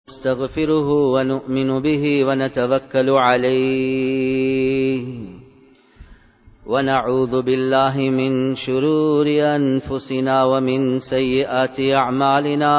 نستغفره ونؤمن به ونتوكل عليه ونعوذ بالله من شرور أنفسنا ومن سيئات أعمالنا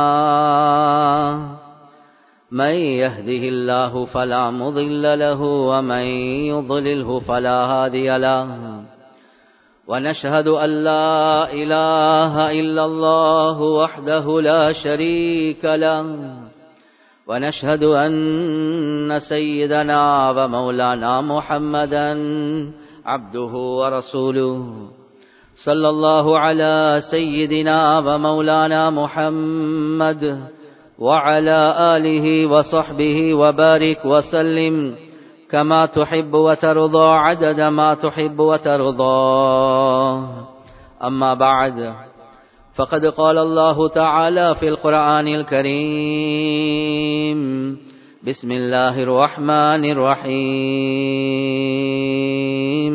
من يهده الله فلا مضل له ومن يضلله فلا هادي له ونشهد أن لا إله إلا الله وحده لا شريك له ونشهد أن سيدنا ومولانا محمدا عبده ورسوله صلى الله على سيدنا ومولانا محمد وعلى آله وصحبه وبارك وسلم كما تحب وترضى عدد ما تحب وترضى أما بعد فقد قال الله تعالى في القرآن الكريم بسم الله الرحمن الرحيم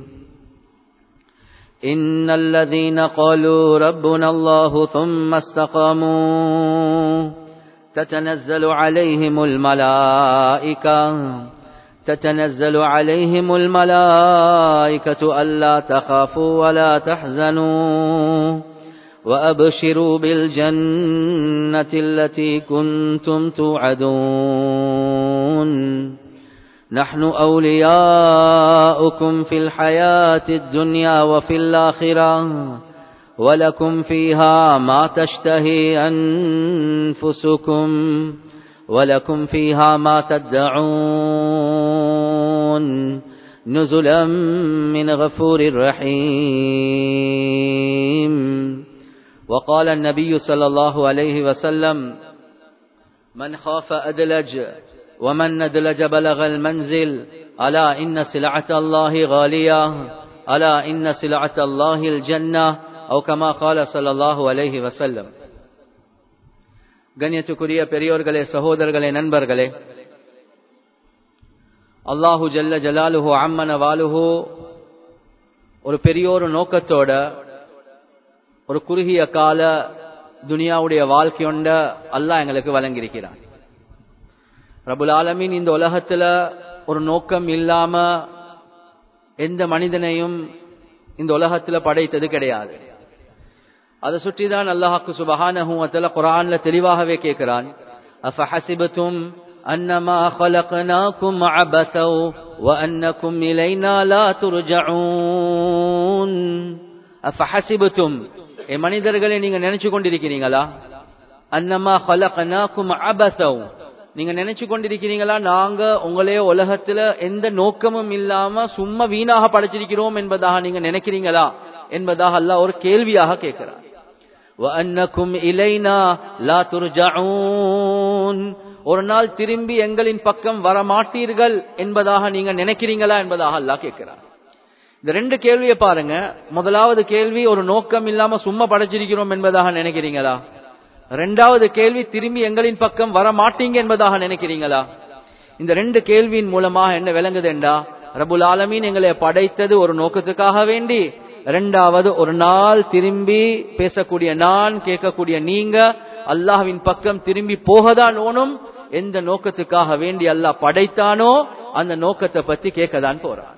إن الذين قالوا ربنا الله ثم استقاموا تتنزل عليهم الملائكة تتنزل عليهم الملائكة ألا تخافوا ولا تحزنوا وأبشروا بالجنة التي كنتم توعدون نحن أولياؤكم في الحياة الدنيا وفي الآخرة ولكم فيها ما تشتهي أنفسكم ولكم فيها ما تدعون نزلا من غفور رحيم وقال النبي صلى الله عليه وسلم من خاف أدلج ومن ندلج بلغ المنزل ألا إن سلعة الله غالية ألا إن سلعة الله الجنة أو كما قال صلى الله عليه وسلم கண்ணியத்துக்குரிய பெரியோர்களே சகோதரர்களே நண்பர்களே அல்லாஹு ஜல்ல ஜலாலுஹு அம்மன வாலுஹு ஒரு பெரியோரு நோக்கத்தோட ஒரு குறுகிய கால துனியாவுடைய வாழ்க்கையொண்ட அல்லாஹ் எங்களுக்கு வழங்கியிருக்கிறான் ரபுல் ஆலமின் இந்த உலகத்துல ஒரு நோக்கம் இல்லாம எந்த மனிதனையும் இந்த உலகத்துல படைத்தது கிடையாது அதை சுற்றிதான் அல்லாஹாக்கு சுபஹானஹுவத்துல குரான்ல தெளிவாகவே கேட்கிறான் அஃபஹசிபத்தும் أنما خلقناكم عبثا وأنكم إلينا لا ترجعون أفحسبتم ஏ மனிதர்களை நீங்க நினைச்சு கொண்டிருக்கிறீங்களா அன்னமா خلقناكم عبثا நீங்க நினைச்சு கொண்டிருக்கிறீங்களா நாங்க உங்களே உலகத்துல எந்த நோக்கமும் இல்லாம சும்மா வீணாக படைச்சிருக்கிறோம் என்பதாக நீங்க நினைக்கிறீங்களா என்பதாக அல்லாஹ் ஒரு கேள்வியாக கேட்கிறார் وَأَنَّكُمْ إِلَيْنَا لَا تُرْجَعُونَ ஒரு நாள் திரும்பி எங்களின் பக்கம் வரமாட்டீர்கள் என்பதாக நீங்க நினைக்கிறீங்களா என்பதாக அல்லாஹ் கேட்கிறார் இந்த ரெண்டு கேள்வியை பாருங்க முதலாவது கேள்வி ஒரு நோக்கம் இல்லாம சும்மா படைச்சிருக்கிறோம் என்பதாக நினைக்கிறீங்களா ரெண்டாவது கேள்வி திரும்பி எங்களின் பக்கம் வர மாட்டீங்க என்பதாக நினைக்கிறீங்களா இந்த ரெண்டு கேள்வியின் மூலமாக என்ன விளங்குதுண்டா ரபுல் ஆலமீன் எங்களை படைத்தது ஒரு நோக்கத்துக்காக வேண்டி இரண்டாவது ஒரு நாள் திரும்பி பேசக்கூடிய நான் கேட்கக்கூடிய நீங்க அல்லாஹ்வின் பக்கம் திரும்பி போகதான் ஓனும் எந்த நோக்கத்துக்காக வேண்டி அல்லாஹ் படைத்தானோ அந்த நோக்கத்தை பத்தி கேட்கதான் போறான்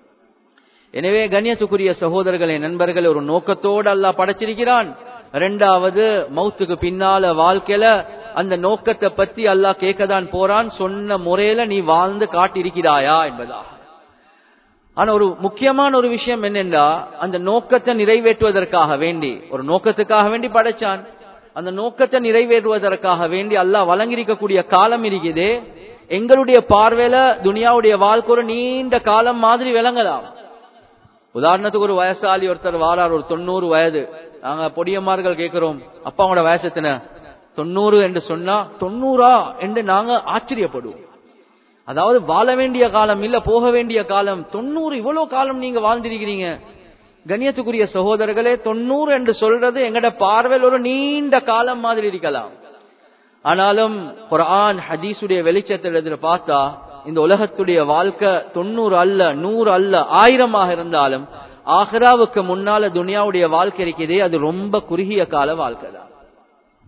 எனவே கண்ணியத்துக்குரிய சகோதரர்களே நண்பர்கள் ஒரு நோக்கத்தோடு அல்லாஹ் படைச்சிருக்கிறான் ரெண்டாவது மௌத்துக்கு பின்னால வாழ்க்கையில அந்த நோக்கத்தை பத்தி அல்லாஹ் கேட்கதான் போறான் சொன்ன முறையில நீ வாழ்ந்து காட்டியிருக்கிறாயா என்பதாக ஆனா ஒரு முக்கியமான ஒரு விஷயம் என்னென்றா அந்த நோக்கத்தை நிறைவேற்றுவதற்காக வேண்டி ஒரு நோக்கத்துக்காக வேண்டி படைச்சான் அந்த நோக்கத்தை நிறைவேற்றுவதற்காக வேண்டி அல்லாஹ் வழங்கியிருக்கக்கூடிய காலம் இருக்குது எங்களுடைய பார்வையில துனியாவுடைய வாழ்க்கை ஒரு நீண்ட காலம் மாதிரி விளங்கலாம் உதாரணத்துக்கு ஒரு வயசாளி ஒருத்தர் வாரார் ஒரு தொண்ணூறு வயது நாங்க பொடியம்மார்கள் கேட்கிறோம் அப்பா உங்களோட வயசு எத்தனை தொண்ணூறு என்று சொன்னா தொண்ணூறா என்று நாங்க ஆச்சரியப்படுவோம் அதாவது வாழ வேண்டிய காலம் இல்ல போக வேண்டிய காலம் தொண்ணூறு இவ்வளவு காலம் நீங்க வாழ்ந்திருக்கிறீங்க கண்ணியத்துக்குரிய சகோதரர்களே தொண்ணூறு என்று சொல்றது எங்கட பார்வையில் ஒரு நீண்ட காலம் மாதிரி இருக்கலாம் ஆனாலும் குரான் ஹதீஸுடைய வெளிச்சத்தில் பார்த்தா இந்த உலகத்துடைய வாழ்க்கை தொண்ணூறு அல்ல நூறு அல்ல ஆயிரமாக இருந்தாலும் ஆஹ்ராவுக்கு முன்னால துனியாவுடைய வாழ்க்கை இருக்குதே அது ரொம்ப குறுகிய கால வாழ்க்கை தான்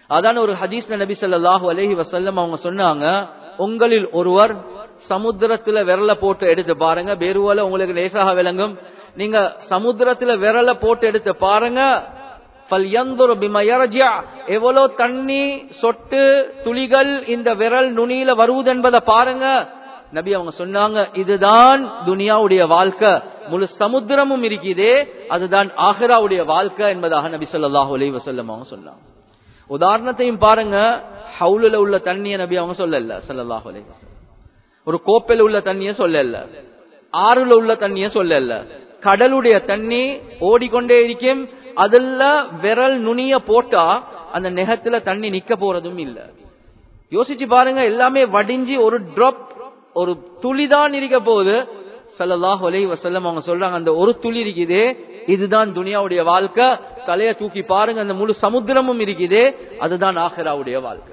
அதான் ஒரு ஹதீஸ்ல நபி ஸல்லல்லாஹு அலைஹி வஸல்லம் அவங்க சொன்னாங்க உங்களில் ஒருவர் சமுத்திரத்துல விரல போட்டு எடுத்து பாருங்க பேருவல உங்களுக்கு லேசாக விளங்கும் நீங்க சமுத்திரத்துல விரல போட்டு எடுத்து பாருங்க ஃபல்யன்துர் பிமா யர்ஜிஅ எவ்வளவு தண்ணி சொட்டு துளிகள் இந்த விரல் நுனியில வருவது என்பதை பாருங்க நபி அவங்க சொன்னாங்க இதுதான் துனியாவுடைய வாழ்க்கை முழு சமுத்திரமும் இருக்குதே அதுதான் ஆஹிராவுடைய வாழ்க்கை என்பதாக நபி ஸல்லல்லாஹு அலைஹி வஸல்லம் அவங்க சொன்னாங்க உதாரணத்தையும் பாருங்க ஹவுலுல உள்ள தண்ணிய நபி அவங்க சொல்லல ஸல்லல்லாஹு அலைஹி வஸல்லம் ஒரு கோப்பையில உள்ள தண்ணிய சொல்லல ஆறுல உள்ள தண்ணிய சொல்லல கடலுடைய தண்ணி ஓடிக்கொண்டே இருக்கும் அதுல விரல் நுனிய போட்டா அந்த நெகத்துல தண்ணி நிக்க போறதும் இல்ல யோசிச்சு பாருங்க எல்லாமே வடிஞ்சு ஒரு டிராப் ஒரு துளிதான் இருக்க போகுது ஸல்லல்லாஹு அலைஹி வஸல்லம் அவங்க சொல்றாங்க அந்த ஒரு துளி இருக்குதே இதுதான் துனியாவுடைய வாழ்க்கை தலைய தூக்கி பாருங்க அந்த முழு சமுத்திரமும் இருக்குதே அதுதான் ஆஹிராவுடைய வாழ்க்கை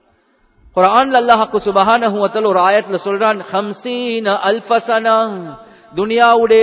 குர்ஆன்ல அல்லாஹ்க்கு சுப்ஹானஹு வ தஆலா ஒரு ஆயத்துல சொல்றான் 50 அல்ஃபசனா துனியாவுடைய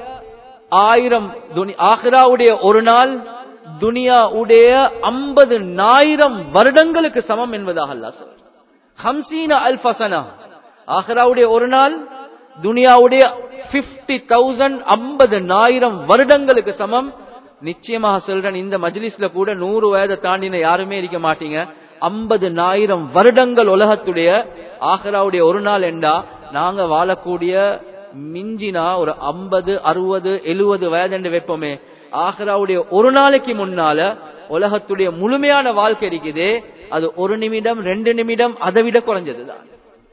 ஆயிரம் துனி- ஆஹிராவுடைய ஒரு நாள் துனியாவுடைய ஐம்பது ஆயிரம் வருடங்களுக்கு சமம் என்பதாக அல்லாஹ் சொல்றான் ஹம்சீன அல்ஃபசனா ஆஹிராவுடைய ஒரு நாள் துனியாவுடைய பிப்டி தௌசண்ட் ஐம்பது ஆயிரம் வருடங்களுக்கு சமம் நிச்சயமாக சொல்றேன் இந்த மஜ்லிஸ்ல கூட நூறு வயதை தாண்டின யாருமே இருக்க மாட்டீங்க ஐம்பது ஆயிரம் வருடங்கள் உலகத்துடைய ஆஹிராவுடைய ஒரு நாள் என்றா நாங்க வாழக்கூடிய மிஞ்சினா ஒரு ஐம்பது அறுபது எழுபது வயது என்று வைப்போமே ஆஹிராவுடைய ஒரு நாளைக்கு முன்னால உலகத்துடைய முழுமையான வாழ்க்கை இருக்குதே அது ஒரு நிமிடம் ரெண்டு நிமிடம் அதை விட குறைஞ்சதுதான்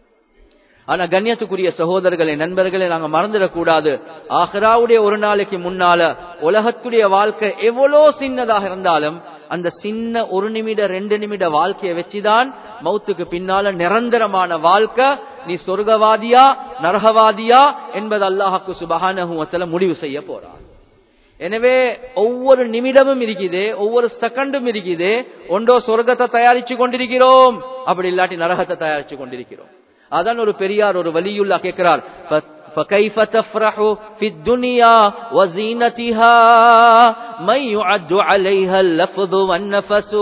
ஆனா கண்ணியத்துக்குரிய சகோதரர்களே நண்பர்களே நாங்க மறந்துடக்கூடாது ஆஹ்ராவுடைய ஒரு நாளைக்கு முன்னால உலகத்துடைய வாழ்க்கை எவ்வளோ சின்னதாக இருந்தாலும் அந்த சின்ன ஒரு நிமிட ரெண்டு நிமிட வாழ்க்கையை வச்சுதான் மௌத்துக்கு பின்னால நிரந்தரமான வாழ்க்கை நீ சொர்க்கவாதியா நரகவாதியா என்பது அல்லாஹாக்கு சுபஹானஹு வ தஆலா முடிவு செய்ய போறான் எனவே ஒவ்வொரு நிமிடமும் இருக்குது ஒவ்வொரு செகண்டும் இருக்குது ஒன்றோ சொர்க்கத்தை தயாரிச்சு கொண்டிருக்கிறோம் அப்படி இல்லாட்டி நரகத்தை தயாரிச்சு கொண்டிருக்கிறோம் அதான் ஒரு பெரியார் ஒரு வலியுல்லா கேட்கிறார் "ஃப- فكيف تفرح في الدنيا وزينتها من يعد عليها اللفظ والنفس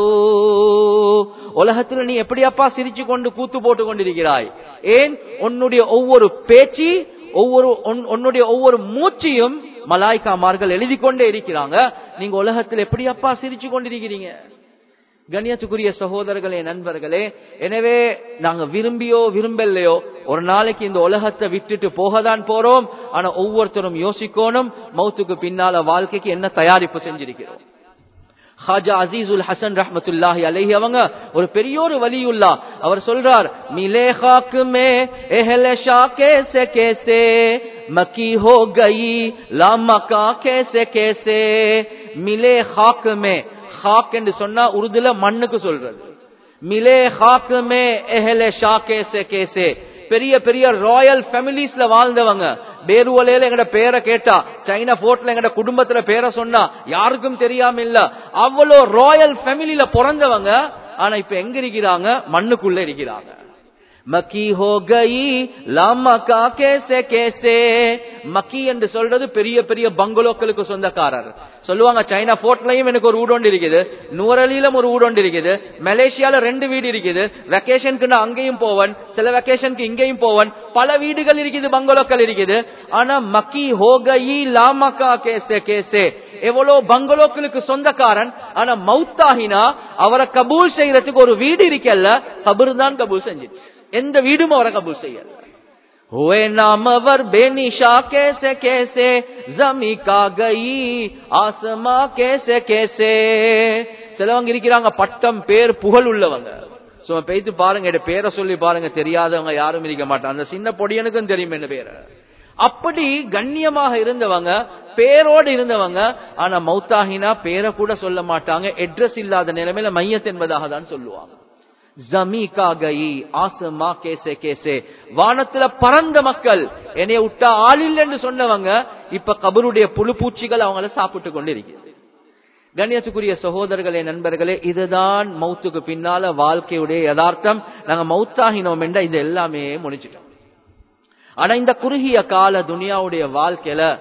உலகத்துல நீ எப்படியப்பா சிரிச்சு கொண்டு கூத்து போட்டு கொண்டிருக்கிறாய் ஏன் உன்னுடைய ஒவ்வொரு பேச்சு ஒவ்வொரு உன்- உன்னுடைய ஒவ்வொரு மூச்சையும் மலாய்க்காமார்கள் எழுதி கொண்டே இருக்கிறாங்க நீங்க உலகத்தில் எப்படியப்பா சிரிச்சு கொண்டிருக்கிறீங்க கண்ணியத்துக்குரிய சகோதரர்களே நண்பர்களே எனவே நாங்க விரும்பியோ விரும்பலையோ ஒரு நாளைக்கு இந்த உலகத்தை விட்டுட்டு போகதான் போறோம் ஆனா ஒவ்வொருத்தரும் யோசிக்கணும் மௌத்துக்கு பின்னால வாழ்க்கைக்கு என்ன தயாரிப்பு செஞ்சிருக்கிறோம் ஹாஜா அசீசுல் ஹசன் ரஹ்மத்துல்லாஹி அலைஹி அவங்க ஒரு பெரிய ஒரு வலியுல்லா அவர் சொல்றார் மிலே खाक में एहल शाह कैसे कैसे मकी हो गई ला मका कैसे कैसे मिले खाक में खाक என்று சொன்னா உருதுல மண்ணுக்கு சொல்றது மிலே खाक में एहल शाह कैसे कैसे பெரிய பெரிய ராயல் ஃபேமிலிஸ்ல வாழ்ந்தவங்க பேருவலையில எங்கட பேரை கேட்டா சைனா போர்ட்ல எங்கட குடும்பத்துல பேரை சொன்னா யாருக்கும் தெரியாம இல்ல அவ்வளோ ராயல் ஃபேமிலியில பிறந்தவங்க ஆனா இப்ப எங்க இருக்கிறாங்க மண்ணுக்குள்ள இருக்கிறாங்க மக்கி ஹோ கயி லாமக்கா கேசே கேசே மக்கி என்று சொல்றது பெரிய பெரிய பங்களோக்களுக்கு சொந்தக்காரர் சொல்லுவாங்க சைனா போர்ட்லயும் எனக்கு ஒரு வீடு ஒன்று இருக்குது நூரலியிலும் ஒரு வீடு ஒன்று இருக்குது மலேசியால ரெண்டு வீடு இருக்குது வெக்கேஷனுக்கு நான் அங்கேயும் போவன் சில வெக்கேஷனுக்கு இங்கேயும் போவன் பல வீடுகள் இருக்குது பங்களோக்கள் இருக்குது ஆனா மக்கி ஹோகயி லாமக்கா கேசே கேசே எவ்வளவு பங்களோக்களுக்கு சொந்தக்காரன் ஆனா மௌத்தாகினா அவரை கபூல் செய்யறதுக்கு ஒரு வீடு இருக்கல்ல கபூர் தான் கபூல் செஞ்சிச்சு எந்த வீடும் அவரை கபூல் செய்யல हुए नामवर बेनिशा कैसे कैसे जमी का गई आसमा कैसे कैसे சிலவங்க இருக்கிறாங்க பட்டம் பேர் புகழ் உள்ளவங்க சும்மா பேய்த்து பாருங்க என் பேரை சொல்லி பாருங்க தெரியாதவங்க யாரும் இருக்க மாட்டாங்க அந்த சின்ன பொடியனுக்கும் தெரியும் என்ன பேரை அப்படி கண்ணியமாக இருந்தவங்க பேரோடு இருந்தவங்க ஆனா மௌத்தாகினா பேரை கூட சொல்ல மாட்டாங்க அட்ரஸ் இல்லாத நிலைமையில மையத் என்பதாக தான் சொல்லுவாங்க ஜமீ கா கயி ஆசமா கேசே கேசே வானத்துல பறந்த மக்கள் என்னைய விட்டா ஆள் இல்லைன்னு சொன்னவங்க இப்ப கபருடைய புழு பூச்சிகள் அவங்கள சாப்பிட்டு கொண்டு இருக்குது கண்ணியத்துக்குரிய சகோதரர்களே நண்பர்களே இதுதான் மௌத்துக்கு பின்னால வாழ்க்கையுடைய யதார்த்தம் நாங்க மௌத்தாகினோம் என்ற இது எல்லாமே முடிச்சிட்டோம் ஆனா இந்த குறுகிய கால துனியாவுடைய வாழ்க்கையில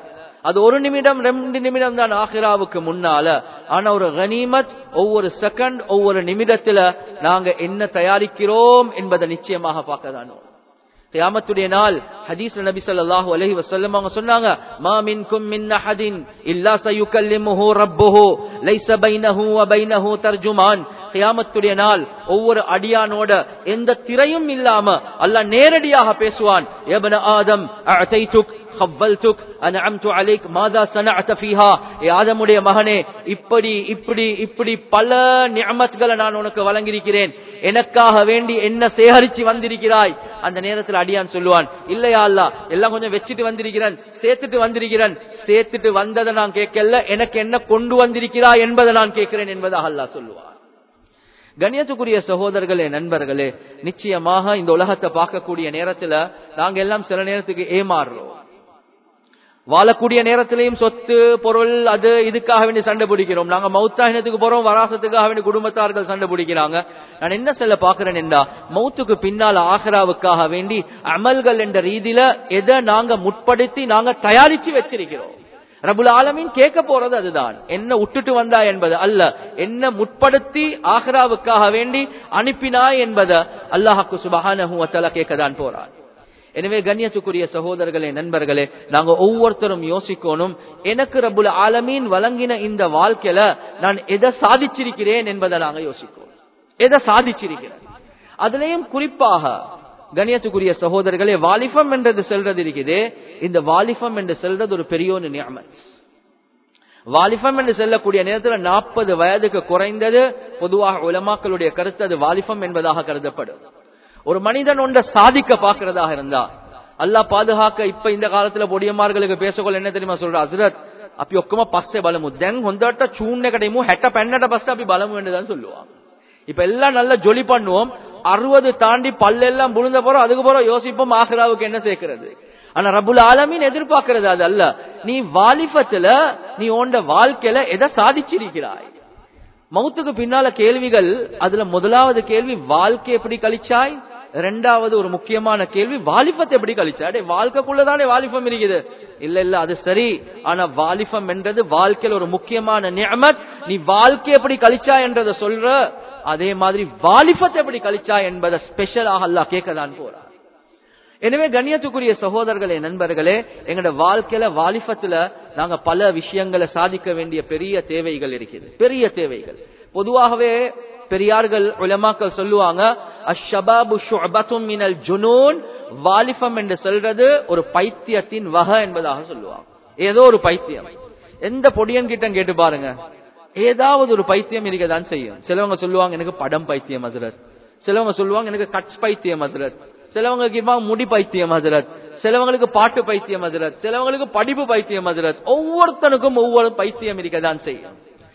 அது ஒரு நிமிடம் ரெண்டு நிமிடம் தான் ஆஹிராவுக்கு முன்னால ஆனா ஒரு கனிமத் ஒவ்வொரு செகண்ட் ஒவ்வொரு நிமிடத்துல நாங்க என்ன தயாரிக்கிறோம் என்பதை நிச்சயமாக பார்க்கதானோ கியாமத்துடைய நாள் ஹதீஸ் நபி ஸல்லல்லாஹு அலைஹி வஸல்லம் அவங்க சொன்னாங்க மா மின்கும் மின் அஹதின் இல்லா சயுகல்லிமுஹு ரப்புஹு லைஸ பைனஹு வ பைனஹு தர்ஜுமான் கியாமத்துடைய நாள் ஒவ்வொரு அடியானோட எந்த திரையும் இல்லாம அல்லாஹ் நேரடியாக பேசுவான் யப்ன ஆதம் அஅதைதுக் கவ்வல்துக் அன்அம்து அலைக் மாதா சனஅத ஃபீஹா ஏ ஆதமுடைய மகனே இப்படி இப்படி இப்படி பல நிஅமத்களை நான் உனக்கு வழங்கியிருக்கிறேன் எனக்காக வேண்டி என்ன சேகரிச்சு வந்திருக்கிறாய் அந்த நேரத்தில் அடியான் சொல்லுவான் இல்லையா அல்லா எல்லாம் கொஞ்சம் வச்சுட்டு வந்திருக்கிறேன் சேர்த்துட்டு வந்திருக்கிறேன் சேர்த்துட்டு வந்ததை நான் கேட்கல எனக்கு என்ன கொண்டு வந்திருக்கிறாய் என்பதை நான் கேட்கிறேன் என்பதாக அல்லாஹ் சொல்லுவான் கண்ணியத்துக்குரிய சகோதரர்களே நண்பர்களே நிச்சயமாக இந்த உலகத்தை பார்க்கக்கூடிய நேரத்துல நாங்க எல்லாம் சில நேரத்துக்கு ஏமாறுறோம் வாழக்கூடிய நேரத்திலையும் சொத்து பொருள் அது இதுக்காக வேண்டி சண்டை பிடிக்கிறோம் நாங்க மௌத்தாகினத்துக்கு போறோம் வராசத்துக்காக வேண்டி குடும்பத்தார்கள் சண்டை பிடிக்கிறாங்க நான் என்ன சொல்ல பாக்குறேன் என்றா மௌத்துக்கு பின்னால் ஆஹ்ராவுக்காக வேண்டி அமல்கள் என்ற ரீதியில எதை நாங்க முற்படுத்தி நாங்க தயாரிச்சு வச்சிருக்கிறோம் ரபுல் ஆலமீன் கேட்க போறது அதுதான் என்ன விட்டுட்டு வந்தா என்பது அல்ல என்ன முற்படுத்தி ஆஹ்ராவுக்காக வேண்டி அனுப்பினாய் என்பதை அல்லாஹாக்கு சுபஹானஹுவத்தல கேட்கதான் போறான் எனவே கண்ணியத்துக்குரிய சகோதரர்களே நண்பர்களே நாங்க ஒவ்வொருத்தரும் யோசிக்கணும் எனக்கு ரபுல் ஆலமீன் வழங்கின இந்த வாழ்க்கையில நான் எதை சாதிச்சிருக்கிறேன் என்பதை நாங்க யோசிக்கணும் எதை சாதிச்சிருக்கிறேன் அதுலயும் குறிப்பாக கண்ணியத்துக்குரிய சகோதரர்களே வாலிபம் என்றது செல்றது இருக்குது இந்த வாலிபம் என்று செல்றது ஒரு பெரிய ஒரு நியமத் வாலிபம் என்று செல்லக்கூடிய நேரத்தில் நாற்பது வயதுக்கு குறைந்தது பொதுவாக உலமாக்களுடைய கருத்து அது வாலிபம் என்பதாக கருதப்படும் ஒரு மனிதன் ஒன்றை சாதிக்க பாக்குறதாக இருந்தா அல்லா பாதுகாக்க இப்ப இந்த காலத்துல பொடியமார்களுக்கு பேசக்கொள்ள என்ன தெரியுமா சொல்ற அசரத் அப்படி ஒக்கமா பஸ்ஸே பலமு தென் ஹொந்தட்ட சூண்ண கடையும் ஹெட்ட பெண்ணட பஸ் அப்படி பலம் வேண்டுதான் சொல்லுவான் இப்ப எல்லாம் நல்லா ஜொலி பண்ணுவோம் அறுபது தாண்டி பல்லெல்லாம் புழுந்த போறோம் அதுக்கு போறோம் யோசிப்போம் ஆஹ்ராவுக்கு என்ன சேர்க்கிறது ஆனா ரபுல் ஆலமீன் எதிர்பார்க்கிறது அது அல்ல நீ வாலிபத்துல நீ உண்ட வாழ்க்கையில எதை சாதிச்சிருக்கிறாய் மௌத்துக்கு பின்னால கேள்விகள் அதுல முதலாவது கேள்வி வாழ்க்கை எப்படி கழிச்சாய் ரெண்டாவது ஒரு முக்கியமான கேள்வி வாலிபத்தை எப்படி கழிச்சாய் வாழ்க்கைக்குள்ளதானே வாலிபம் இருக்குது இல்ல இல்ல அது சரி ஆனா வாலிபம் என்றது வாழ்க்கையில ஒரு முக்கியமான நியமத் நீ வாழ்க்கை எப்படி கழிச்சா என்றதை சொல்ற அதே மாதிரி வாலிபத்தை எப்படி கழிச்சா என்பதை ஸ்பெஷலாக அல்லா கேட்கதான் போறார் எனவே கண்ணியத்துக்குரிய சகோதரர்களே நண்பர்களே எங்களோட வாழ்க்கையில வாலிபத்துல நாங்க பல விஷயங்களை சாதிக்க வேண்டிய பெரிய தேவைகள் இருக்குது பெரிய தேவைகள் பொதுவாகவே பெரியார்கள் உலமாக்கள் சொல்லுவாங்க அஷபாபு ஷுஅபத்தும் மினல் ஜுனூன் வாலிபம் என்று சொல்றது ஒரு பைத்தியத்தின் வகை என்பதாக சொல்லுவாங்க ஏதோ ஒரு பைத்தியம் எந்த பொடியன் கிட்ட கேட்டு பாருங்க ஏதாவது ஒரு பைத்தியம் இருக்கதான் செய்யும் சிலவங்க சொல்லுவாங்க எனக்கு படம் பைத்தியம் ஹசரத் சிலவங்க சொல்லுவாங்க எனக்கு கட்ஸ் பைத்தியம் ஹசரத் சிலவங்களுக்கு முடி பைத்தியம் ஹசரத் சிலவங்களுக்கு பாட்டு பைத்தியம் ஹசரத் சிலவங்களுக்கு படிப்பு பைத்தியம் ஹசரத் ஒவ்வொருத்தனுக்கும் ஒவ்வொரு பைத்தியம் இருக்கதான் செய்யும்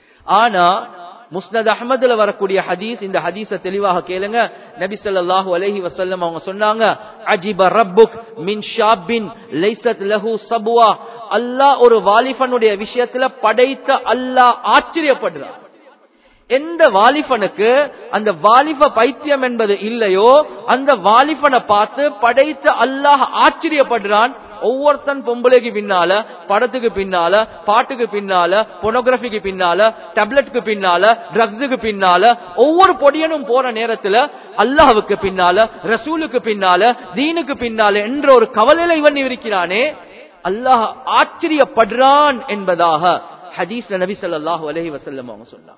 ஆனா முஸ்னத் அஹமதுல வரக்கூடிய ஹதீஸ் இந்த ஹதீஸ தெளிவாக கேளுங்க நபி ஸல்லல்லாஹு அலைஹி வஸல்லம் அவங்க சொன்னாங்க அஜிப ரப்புக் மின் ஷாபின் லைஸத் லஹு சபுவா அல்லாஹ் ஒரு வாலிபனுடைய விஷயத்துல படைத்த அல்லாஹ் ஆச்சரியப்படுறான் எந்த வாலிபனுக்கு அந்த வாலிப பைத்தியம் என்பது இல்லையோ அந்த வாலிபனை பார்த்து படைத்த அல்லாஹ் ஆச்சரியப்படுறான் ஒவ்வொருத்தன் பொம்பளைக்கு பின்னால படத்துக்கு பின்னால பாட்டுக்கு பின்னால பொனோகிராபிக்கு பின்னால டேப்லெட்டுக்கு பின்னால ட்ரக்ஸுக்கு பின்னால ஒவ்வொரு பொடியனும் போற நேரத்துல அல்லாஹுக்கு பின்னால ரசூலுக்கு பின்னால தீனுக்கு பின்னால என்ற ஒரு கவலையில இவன் இருக்கிறானே அல்லாஹ் ஆச்சரியப்படுறான் என்பதாக ஹதீஸ்ல நபி ஸல்லல்லாஹு அலைஹி வஸல்லம் அவங்க சொன்னாங்க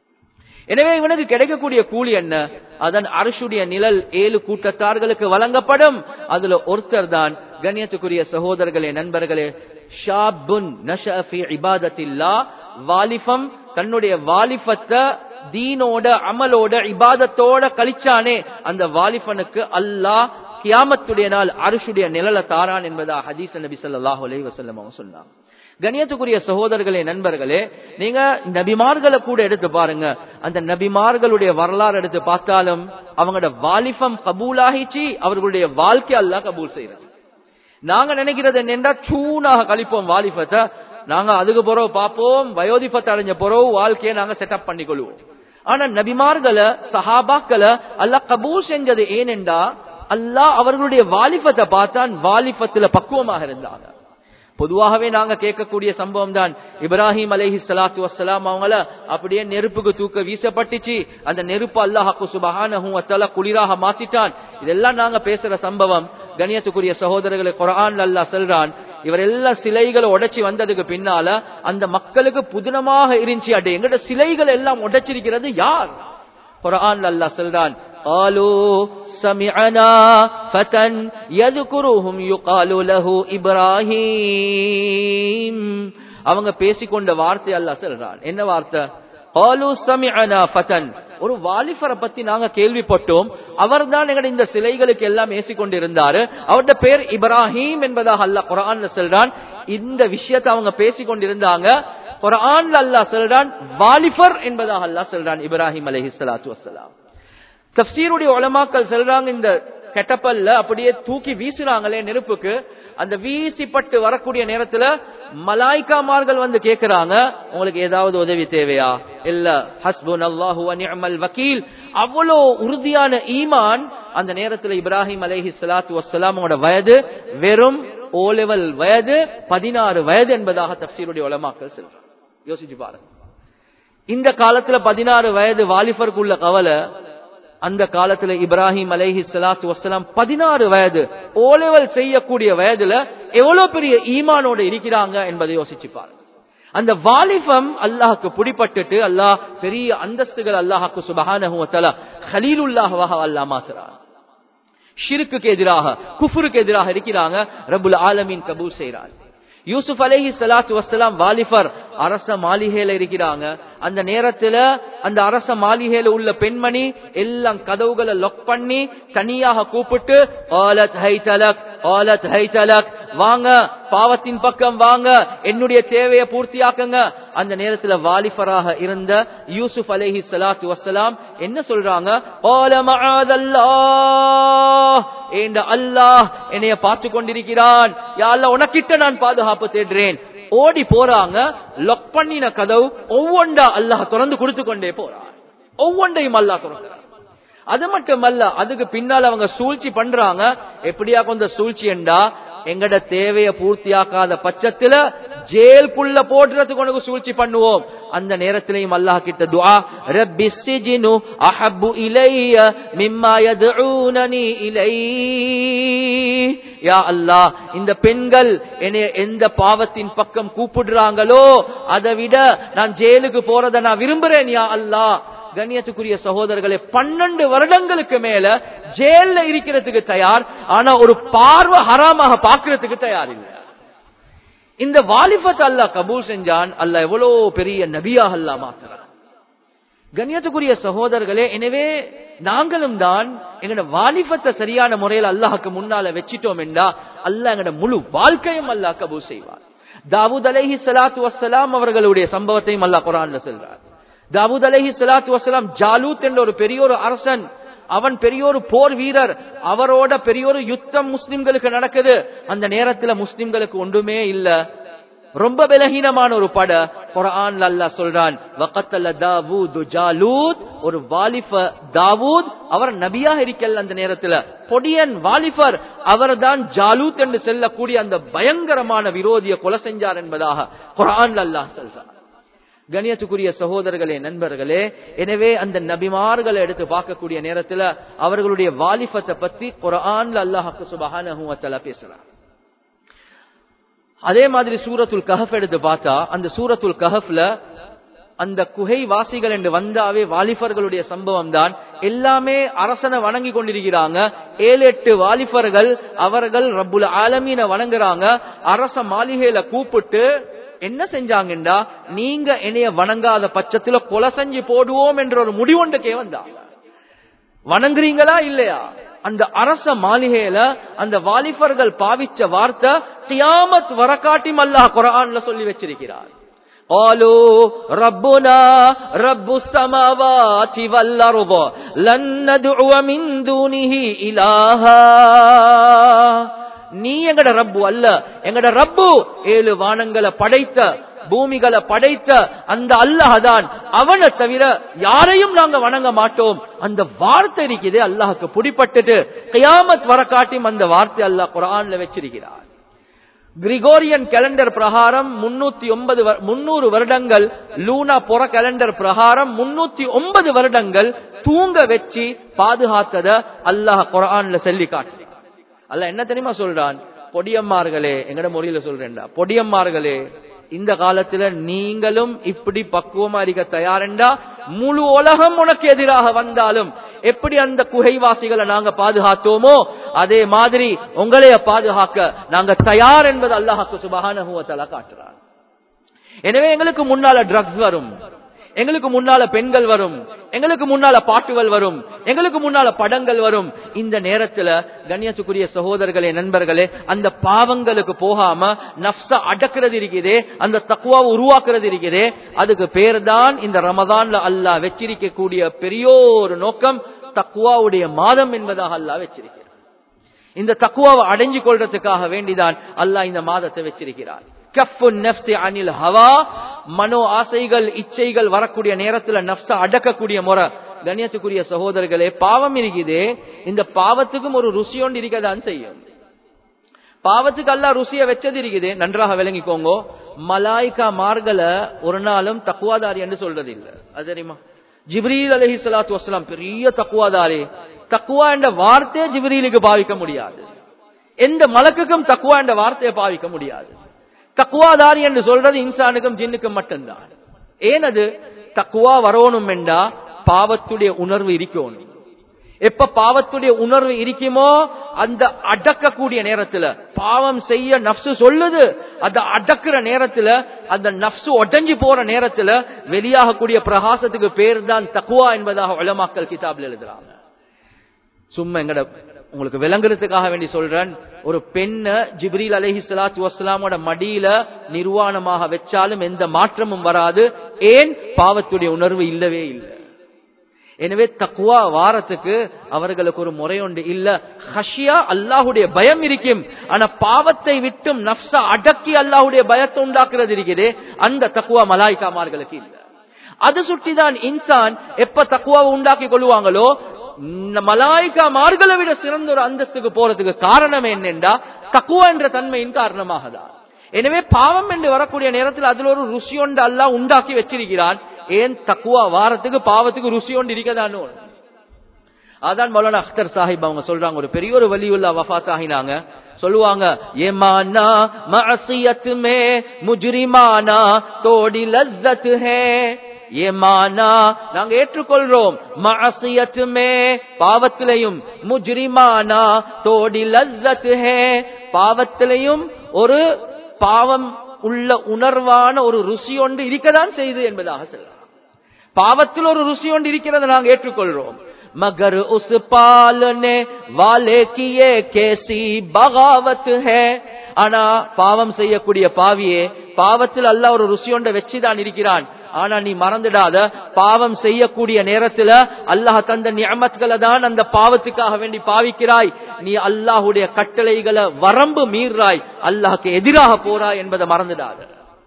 எனவே இவனுக்கு கிடைக்கக்கூடிய கூலி என்ன அதன் அரசுடைய நிழல் ஏழு கூட்டத்தார்களுக்கு வழங்கப்படும் அதுல ஒருத்தர் தான் கண்ணியத்துக்குரிய சகோதரர்களே நண்பர்களே ஷாபுன் இபாதத்தில்லா வாலிபம் தன்னுடைய வாலிபத்தை தீனோட அமலோட இபாதத்தோட கழிச்சானே அந்த வாலிபனுக்கு அல்லாஹ் கியாமத்துடைய நாள் அரசுடைய நிழலை தாரான் என்பதா ஹதீஸ் நபி ஸல்லல்லாஹு அலைஹி வஸல்லம் அவங்க சொன்னாங்க கணியத்துக்குரிய சகோதரர்களே நண்பர்களே நீங்க நபிமார்களை கூட எடுத்து பாருங்க அந்த நபிமார்களுடைய வரலாறு எடுத்து பார்த்தாலும் அவங்களோட வாலிபம் கபூலாகிச்சு அவர்களுடைய வாழ்க்கை அல்லா கபூல் செய்யறது நாங்க நினைக்கிறது என்னென்றா சூனாக கழிப்போம் வாலிபத்தை நாங்க அதுக்கு பிறகு பார்ப்போம் வயோதிபத்தை அடைஞ்ச பிறகு வாழ்க்கையை நாங்க செட்டப் பண்ணிக்கொள்வோம் ஆனா நபிமார்களை சஹாபாக்களை அல்லா கபூல் செஞ்சது ஏனென்றா அல்லாஹ் அவர்களுடைய வாலிபத்தை பார்த்தான் வாலிபத்துல பக்குவமாக இருந்தாங்க பொதுவாகவே நாங்க கேட்கக்கூடிய சம்பவம் தான் இப்ராஹிம் அலைஹி ஸலாத்து வஸ்ஸலாம் அவங்கள அப்படியே நெருப்புக்கு தூக்க வீசப்பட்டுச்சு அந்த நெருப்பு அல்லாஹ்க்கு சுபஹானஹு வ தஆலா குளிராக மாத்திட்டான் இதெல்லாம் நாங்க பேசுற சம்பவம் கணியத்துக்குரிய சகோதரர்களை குர்ஆன்ல அல்லாஹ் சொல்றான் இவர் எல்லா சிலைகளை உடைச்சி வந்ததுக்கு பின்னால அந்த மக்களுக்கு புதினமாக இருந்துச்சு அடே எங்கட சிலைகள் எல்லாம் உடைச்சிருக்கிறது யார் குர்ஆன்ல அல்லாஹ் சொல்றான் ஆலோ سمعنا فتى يذكرهم يقال له إبراهيم அவங்க பேசிக்கொண்ட வார்த்தை அல்லாஹ் சொல்றான் என்ன வார்த்தை قالوا سمعنا فتى ஒரு வாலிபரை பத்தி நாங்க கேள்விப்பட்டோம் அவர்தான் எங்கட இந்த சிலைகளுக்கு எல்லாம் ஏசிக்கொண்டிருந்தாரு அவருடைய பேர் இப்ராஹிம் என்பதாக அல்லாஹ் குர்ஆன்ல சொல்றான் இந்த விஷயத்தை அவங்க பேசிக்கொண்டிருந்தாங்க குர்ஆன்ல அல்லாஹ் சொல்றான் வாலிபர் என்பதாக அல்லாஹ் சொல்றான் இப்ராஹிம் அலைஹிஸ்ஸலாத்து வஸ்ஸலாம் தப்சீருடைய உலமாக்கள் சொல்றாங்க இந்த கெட்டப்பல்ல அப்படியே தூக்கி வீசுறாங்களே நெருப்புக்கு அந்த வீசிப்பட்டு வரக்கூடிய நேரத்துல மலாய்க்காமார்கள் வந்து கேக்குறாங்க உங்களுக்கு ஏதாவது உதவி தேவையா இல்ல ஹஸ்புன் அல்லாஹு நிஅமல் வக்கீல் அவ்வளோ உறுதியான ஈமான் அந்த நேரத்துல இப்ராஹிம் அலைஹி ஸலாத்து வஸ்ஸலாமோட வயது வெறும் ஓ லெவல் வயது பதினாறு வயது என்பதாக தப்சீருடைய உலமாக்கள் சொல்றாங்க யோசிச்சு பாருங்க இந்த காலத்துல பதினாறு வயது வாலிபருக்குள்ள கவலை அந்த காலத்துல இப்ராஹிம் அலைஹி ஸலாத்து வஸ்ஸலாம் பதினாறு வயது ஓலெவல் செய்யக்கூடிய வயதுல எவ்வளவு பெரிய ஈமானோட இருக்கிறாங்க என்பதை யோசிச்சு பாருங்க அந்த வாலிபம் அல்லாஹுக்கு பிடிப்பட்டுட்டு அல்லாஹ் பெரிய அந்தஸ்துகள் அல்லாஹுக்கு சுபஹானஹு வ தஆலா ஹலீலுல்லாஹ்வாக அல்லாஹ் மாத்துறான் ஷிர்க்குக்கு எதிராக குஃபருக்கு எதிராக இருக்கிறாங்க ரப்புல் ஆலமீன் கபூல் செய்றார் யூசுப் அலைஹி ஸலாத்து வஸ்ஸலாம் வாலிபர் அரச மாளிகையில இருக்கிறாங்க அந்த நேரத்துல அந்த அரச மாளிகையில உள்ள பெண்மணி எல்லாம் கதவுகளை லாக் பண்ணி தனியாக கூப்பிட்டு ஆலத் ஹைதலக் ஆலத் ஹைதலக் வாங்க பாவத்தின் பக்கம் வாங்க என்னுடைய தேவையை பூர்த்தியாக்குங்க அந்த நேரத்துல வாலிபராக இருந்த யூசுப் அலைஹி ஸலாத்து வஸ்ஸலாம் என்ன சொல்றாங்க "قَالَ مَعَاذَ اللَّهِ ஏண்ட அல்லாஹ் என்னைய பார்த்து கொண்டிருக்கிறான் யா அல்லாஹ் உனக்கிட்ட நான் பாதுகாப்பு தேடுறேன் ஓடி போறாங்க லொக் பண்ணின கதவு ஒவ்வொன்றா அல்லாஹ் திறந்து கொடுத்து கொண்டே போறான் ஒவ்வொன்றையும் அல்லாஹ் திறக்கிறான் அது மட்டுமல்ல அதுக்கு பின்னால் அவங்க சூழ்ச்சி பண்றாங்க எப்படியா கொஞ்சம் சூழ்ச்சி என்றா எங்கட தேவையை பூர்த்தியாக்காத பட்சத்துல ஜெயிலுக்குள்ள போடுறதுக்கு உனக்கு சூழ்ச்சி பண்ணுவோம் அந்த நேரத்திலையும் அல்லாஹ் கிட்ட துஆ ரப்பி சிஜ்னு அஹப்பு இலைய மிம்மா யதுஊனனி இலை யா அல்லாஹ் இந்த பெண்கள் என்னைய எந்த பாவத்தின் பக்கம் கூப்பிடுறாங்களோ அதை விட நான் ஜெயிலுக்கு போறதை நான் விரும்புறேன் யா அல்லாஹ் கண்ணியத்துக்குரிய சகோதரர்களே பன்னெண்டு வருடங்களுக்கு மேல ஜெயில இருக்கிறதுக்கு தயார் ஆனா ஒரு பார்வை ஹராமாக பாக்குறதுக்கு தயார் இல்லை இந்த வாலிபத்தை அல்லாஹ் கபூல் செஞ்சான் அல்லாஹ் எவ்வளவு பெரிய நபியாக அல்லாஹ் மாத்துறான் கண்ணியத்துக்குரிய சகோதரர்களே எனவே நாங்களும் தான் எங்கட வாலிபத்தை சரியான முறையில் அல்லாஹுக்கு முன்னால வச்சிட்டோம் என்றா அல்லாஹ் எங்கட முழு வாழ்க்கையும் அல்லாஹ் கபூல் செய்வார் தாவூத் அலைஹி ஸலாத்து வஸ்ஸலாம் அவர்களுடைய சம்பவத்தையும் அல்லாஹ் குர்ஆன்ல சொல்றார் தாவூத் அலைஹி ஸலாத்து வஸ்ஸலாம் ஜாலூத் என்ற ஒரு பெரிய ஒரு அரசன் அவன் பெரிய ஒரு போர் வீரர் அவரோட பெரிய ஒரு யுத்தம் முஸ்லிம்களுக்கு நடக்குது அந்த நேரத்துல முஸ்லிம்களுக்கு ஒன்றுமே இல்ல ரொம்ப பலகீனமான ஒரு பட குர்ஆன்ல அல்லாஹ் சொல்றான் வகத்தல தாவூத் ஜாலூத் ஒரு வாலிப தாவூத் அவர் நபியாக இருக்கல அந்த நேரத்துல பொடியன் வாலிபர் அவர்தான் ஜாலூத் என்று சொல்லக்கூடிய அந்த பயங்கரமான விரோதிய கொலை செஞ்சார் என்பதாக குர்ஆன்ல அல்லாஹ் சொல்றான் கணியத்துக்குரிய சகோதரர்களே நண்பர்களே எனவே அந்த நபிமார்களை எடுத்து பார்க்கக்கூடிய நேரத்துல அவர்களுடைய வாலிபத்தை பத்தி குரான்ல அல்லாஹாக்கு சுபஹானஹு வ தஆலா பேசுறார் அதே மாதிரி சூரத்துல் கஹஃப் எடுத்து பார்த்தா அந்த சூரத்துல் கஹஃப்ல அந்த குகை வாசிகள் என்று வந்தாவே வாலிபர்களுடைய சம்பவம் தான் எல்லாமே அரசனை வணங்கி கொண்டிருக்கிறாங்க ஏழு எட்டு வாலிபர்கள் அவர்கள் ரப்புல் ஆலமீன வணங்குறாங்க அரச மாளிகையில கூப்பிட்டு என்ன செஞ்சாங்கண்டா நீங்க என்னைய வணங்காத பட்சத்துல கொலை செஞ்சு போடுவோம் என்ற ஒரு முடிவொண்டுக்கே வந்தாங்க வணங்குறீங்களா இல்லையா அந்த அரச மாளிகையில அந்த வாலிபர்கள் பாவிச்ச வார்த்தை கியாமத் வரக்காட்டி அல்லாஹ் குரான்ல சொல்லி வச்சிருக்கிறார் قالوا ربنا رب السماوات والأرض لن ندعو من دونه إلها நீ எங்கட ரப்பு அல்ல எங்கட ரப்பு ஏழு வானங்களை படைத்த பூமிகளை படைத்த அந்த அல்லாஹ் அவனை தவிர யாரையும் நாங்க வணங்க மாட்டோம் அந்த வார்த்தை இருக்குது அல்லாஹுக்கு பிடிப்பட்டுட்டு கியாமத் வர காட்டியும் அந்த வார்த்தை அல்லாஹ் குரான்ல வச்சிருக்கிறார் கிரிகோரியன் கேலண்டர் பிரகாரம் முன்னூத்தி ஒன்பது முன்னூறு வருடங்கள் லூனா புற கேலண்டர் பிரகாரம் முன்னூத்தி ஒன்பது வருடங்கள் தூங்க வச்சு பாதுகாத்தத அல்லாஹ் குரான்ல சொல்லி காட்டு அல்ல என்ன தெரியுமா சொல்றான் பொடியம்மார்களே எங்கட மொழியில சொல்றேன்டா பொடியம்மார்களே இந்த காலத்துல நீங்களும் இப்படி பக்குவமா இருக்க தயாரெண்டா முழு உலகம் உனக்கு எதிராக வந்தாலும் எப்படி அந்த குகைவாசிகளை நாங்க பாதுகாத்தோமோ அதே மாதிரி உங்களைய பாதுகாக்க நாங்க தயார் என்பது அல்லாஹாக்கு சுபகான காட்டுறார் எனவே எங்களுக்கு முன்னால ட்ரக்ஸ் வரும் எங்களுக்கு முன்னால பெண்கள் வரும் எங்களுக்கு முன்னால பாட்டுகள் வரும் எங்களுக்கு முன்னால படங்கள் வரும் இந்த நேரத்துல கண்ணியத்துக்குரிய சகோதரர்களே நண்பர்களே அந்த பாவங்களுக்கு போகாம நப்ச அடக்கிறது இருக்குதே அந்த தக்குவாவை உருவாக்குறது இருக்குதே அதுக்கு பேர் தான் இந்த ரமதான்ல அல்லாஹ் வச்சிருக்கக்கூடிய பெரியோரு நோக்கம் தக்குவாவுடைய மாதம் என்பதாக அல்லாஹ் வச்சிருக்கிறார் இந்த தக்குவாவை அடைஞ்சு கொள்றதுக்காக வேண்டிதான் அல்லாஹ் இந்த மாதத்தை வச்சிருக்கிறார் அனில் ஹவா மனோ ஆசைகள் இச்சைகள் வரக்கூடிய நேரத்துல நப்ச அடக்கக்கூடிய முறை கண்ணியத்துக்குரிய சகோதரர்களே பாவம் இருக்குதே இந்த பாவத்துக்கும் ஒரு ருசியோண்டு இருக்கதான் செய்யும் பாவத்துக்கு அல்ல ருசிய வச்சது இருக்குது நன்றாக விளங்கிக்கோங்க மலாய்கா மார்கல ஒரு நாளும் தக்குவாதாரி என்று சொல்றது இல்ல அது தெரியுமா ஜிப்ரீல் அலஹி சலாத்து வசலாம் பெரிய தக்குவாதாரி தக்குவா என்ற வார்த்தையை ஜிப்ரீலுக்கு பாவிக்க முடியாது எந்த மலக்குக்கும் தக்குவா என்ற வார்த்தையை பாவிக்க முடியாது தக்குவாதாரி என்று சொல்றது இன்சானுக்கும் ஜின்னுக்கும் மட்டும்தான் ஏனது தக்குவா வரணும் என்றா பாவத்துடைய உணர்வு இருக்கணும் எப்ப பாவத்துடைய உணர்வு இருக்குமோ அந்த அடக்கக்கூடிய நேரத்துல பாவம் செய்ய நப்சு சொல்லுது அந்த அடக்குற நேரத்துல அந்த நப்சு உடஞ்சி போற நேரத்துல வெளியாகக்கூடிய பிரகாசத்துக்கு பேர் தான் தக்குவா என்பதாக உலமாக்கல் கிதாபில் எழுதுறாங்க சும்மா எங்கட உங்களுக்கு விளங்குறதுக்காக வேண்டி சொல்றேன் ஒரு பெண்ண ஜிப்ரீல் அலஹி சலாத்து வஸ்லாமோட மடியில நிர்வாணமாக வச்சாலும் எந்த மாற்றமும் வராது ஏன் பாவத்துடைய உணர்வு இல்லவே இல்லை எனவே தக்குவா வாரத்துக்கு அவர்களுக்கு ஒரு முறை உண்டு இல்ல ஹஷியா அல்லாஹுடைய பயம் இருக்கும் ஆனா பாவத்தை விட்டும் நப்சா அடக்கி அல்லாஹுடைய பயத்தை உண்டாக்குறது இருக்குது அந்த தக்குவா மலாய்க்காமார்களுக்கு இல்ல அது சுட்டிதான் இன்சான் எப்ப தக்குவாவை உண்டாக்கி கொள்வாங்களோ மலாய்க்கா மார்களை விட சிறந்த ஒரு அந்தஸ்துக்கு போறதுக்கு காரணம் என்னென்றா தக்குவா என்ற தன்மையின் காரணமாக தான் எனவே பாவம் என்று வரக்கூடிய நேரத்தில் அதுல ஒரு ருசி ஒன்று அல்லா உண்டாக்கி வச்சிருக்கிறான் ஏன் தக்குவா வாரத்துக்கு பாவத்துக்கு ருசி ஒன்று இருக்கதானோ அதான் மௌலானா அख्तर சாஹிப் அவங்க சொல்றாங்க ஒரு பெரிய ஒரு வலியுள்ள வஃத் ஆகினாங்க சொல்லுவாங்க ஏமானா மஅசியத் மே முஜ்ரிமானா தோடி லஸ்ஸத் ஹே ஏமானா நாங்க ஏற்றுக்கொள்றோம் மஅசியத்துமே பாவத்திலையும் முஜ்ரிமானா தோடி லஸ்ஸத் ஹே பாவத்திலையும் ஒரு பாவம் உள்ள உணர்வான ஒரு ருசி ஒன்று இருக்கதான் செய்து என்பதாக சொல்லலாம் பாவத்தில் ஒரு ருசி ஒன்று இருக்கிறது நாங்கள் ஏற்றுக்கொள்றோம் मगर उस पालने वाले की ये कैसी बगावत है ஆனா பாவம் செய்யக்கூடிய பாவியே பாவத்தில் அல்ல ஒரு ருசியொண்ட வச்சுதான் இருக்கிறான் ஆனா நீ மறந்துடாத பாவம் செய்யக்கூடிய நேரத்துல அல்லாஹ் தந்த நியமத்களை தான் அந்த பாவத்துக்காக வேண்டி பாவிக்கிறாய் நீ அல்லாஹுடைய கட்டளைகளை வரம்பு மீறாய் அல்லாஹுக்கு எதிராக போறாய் என்பதை மறந்துடாத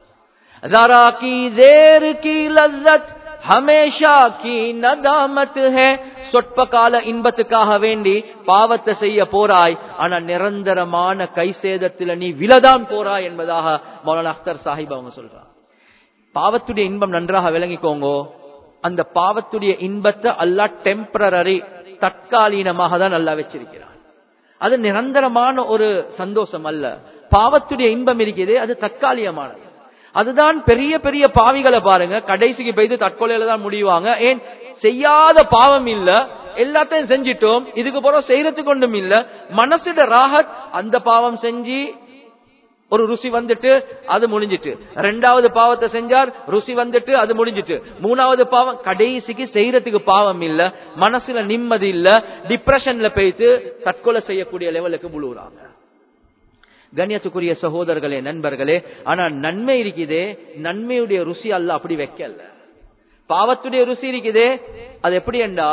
जरा की देर की लज्जत ஹமேஷா கி நதாமத் ஹே சொற்ப கால இன்பத்துக்காக வேண்டி பாவத்தை செய்ய போறாய் ஆனா நிரந்தரமான கை சேதத்துல நீ விலதான் போறாய் என்பதாக மௌலானா அக்தர் சாஹிப் அவங்க சொல்றாங்க பாவத்துடைய இன்பம் நன்றாக விளங்கிக்கோங்க அந்த பாவத்துடைய இன்பத்தை அல்லா டெம்பரரி தற்காலீனமாக தான் நல்லா வச்சிருக்கிறான் அது நிரந்தரமான ஒரு சந்தோஷம் அல்ல பாவத்துடைய இன்பம் இருக்குது அது தற்காலிகமானது அதுதான் பெரிய பெரிய பாவிகளை பாருங்க கடைசிக்கு போய்த்து தற்கொலையில தான் முடிவாங்க ஏன் செய்யாத பாவம் இல்ல எல்லாத்தையும் செஞ்சிட்டோம் இதுக்கு போறோம் செய்யறதுக்கு ஒன்றும் இல்ல மனசுட ராகத் அந்த பாவம் செஞ்சு ஒரு ருசி வந்துட்டு அது முடிஞ்சிட்டு ரெண்டாவது பாவத்தை செஞ்சார் ருசி வந்துட்டு அது முடிஞ்சிட்டு மூணாவது பாவம் கடைசிக்கு செய்யறதுக்கு பாவம் இல்ல மனசுல நிம்மதி இல்ல டிப்ரெஷன்ல போயிட்டு தற்கொலை செய்யக்கூடிய லெவலுக்கு முழுகுறாங்க கண்ணியத்துக்குரிய சகோதரர்களே நண்பர்களே ஆனா நன்மை இருக்குதே நன்மையுடைய ருசி அல்ல அப்படி வைக்கல பாவத்துடைய ருசி இருக்குதே அது எப்படி என்றா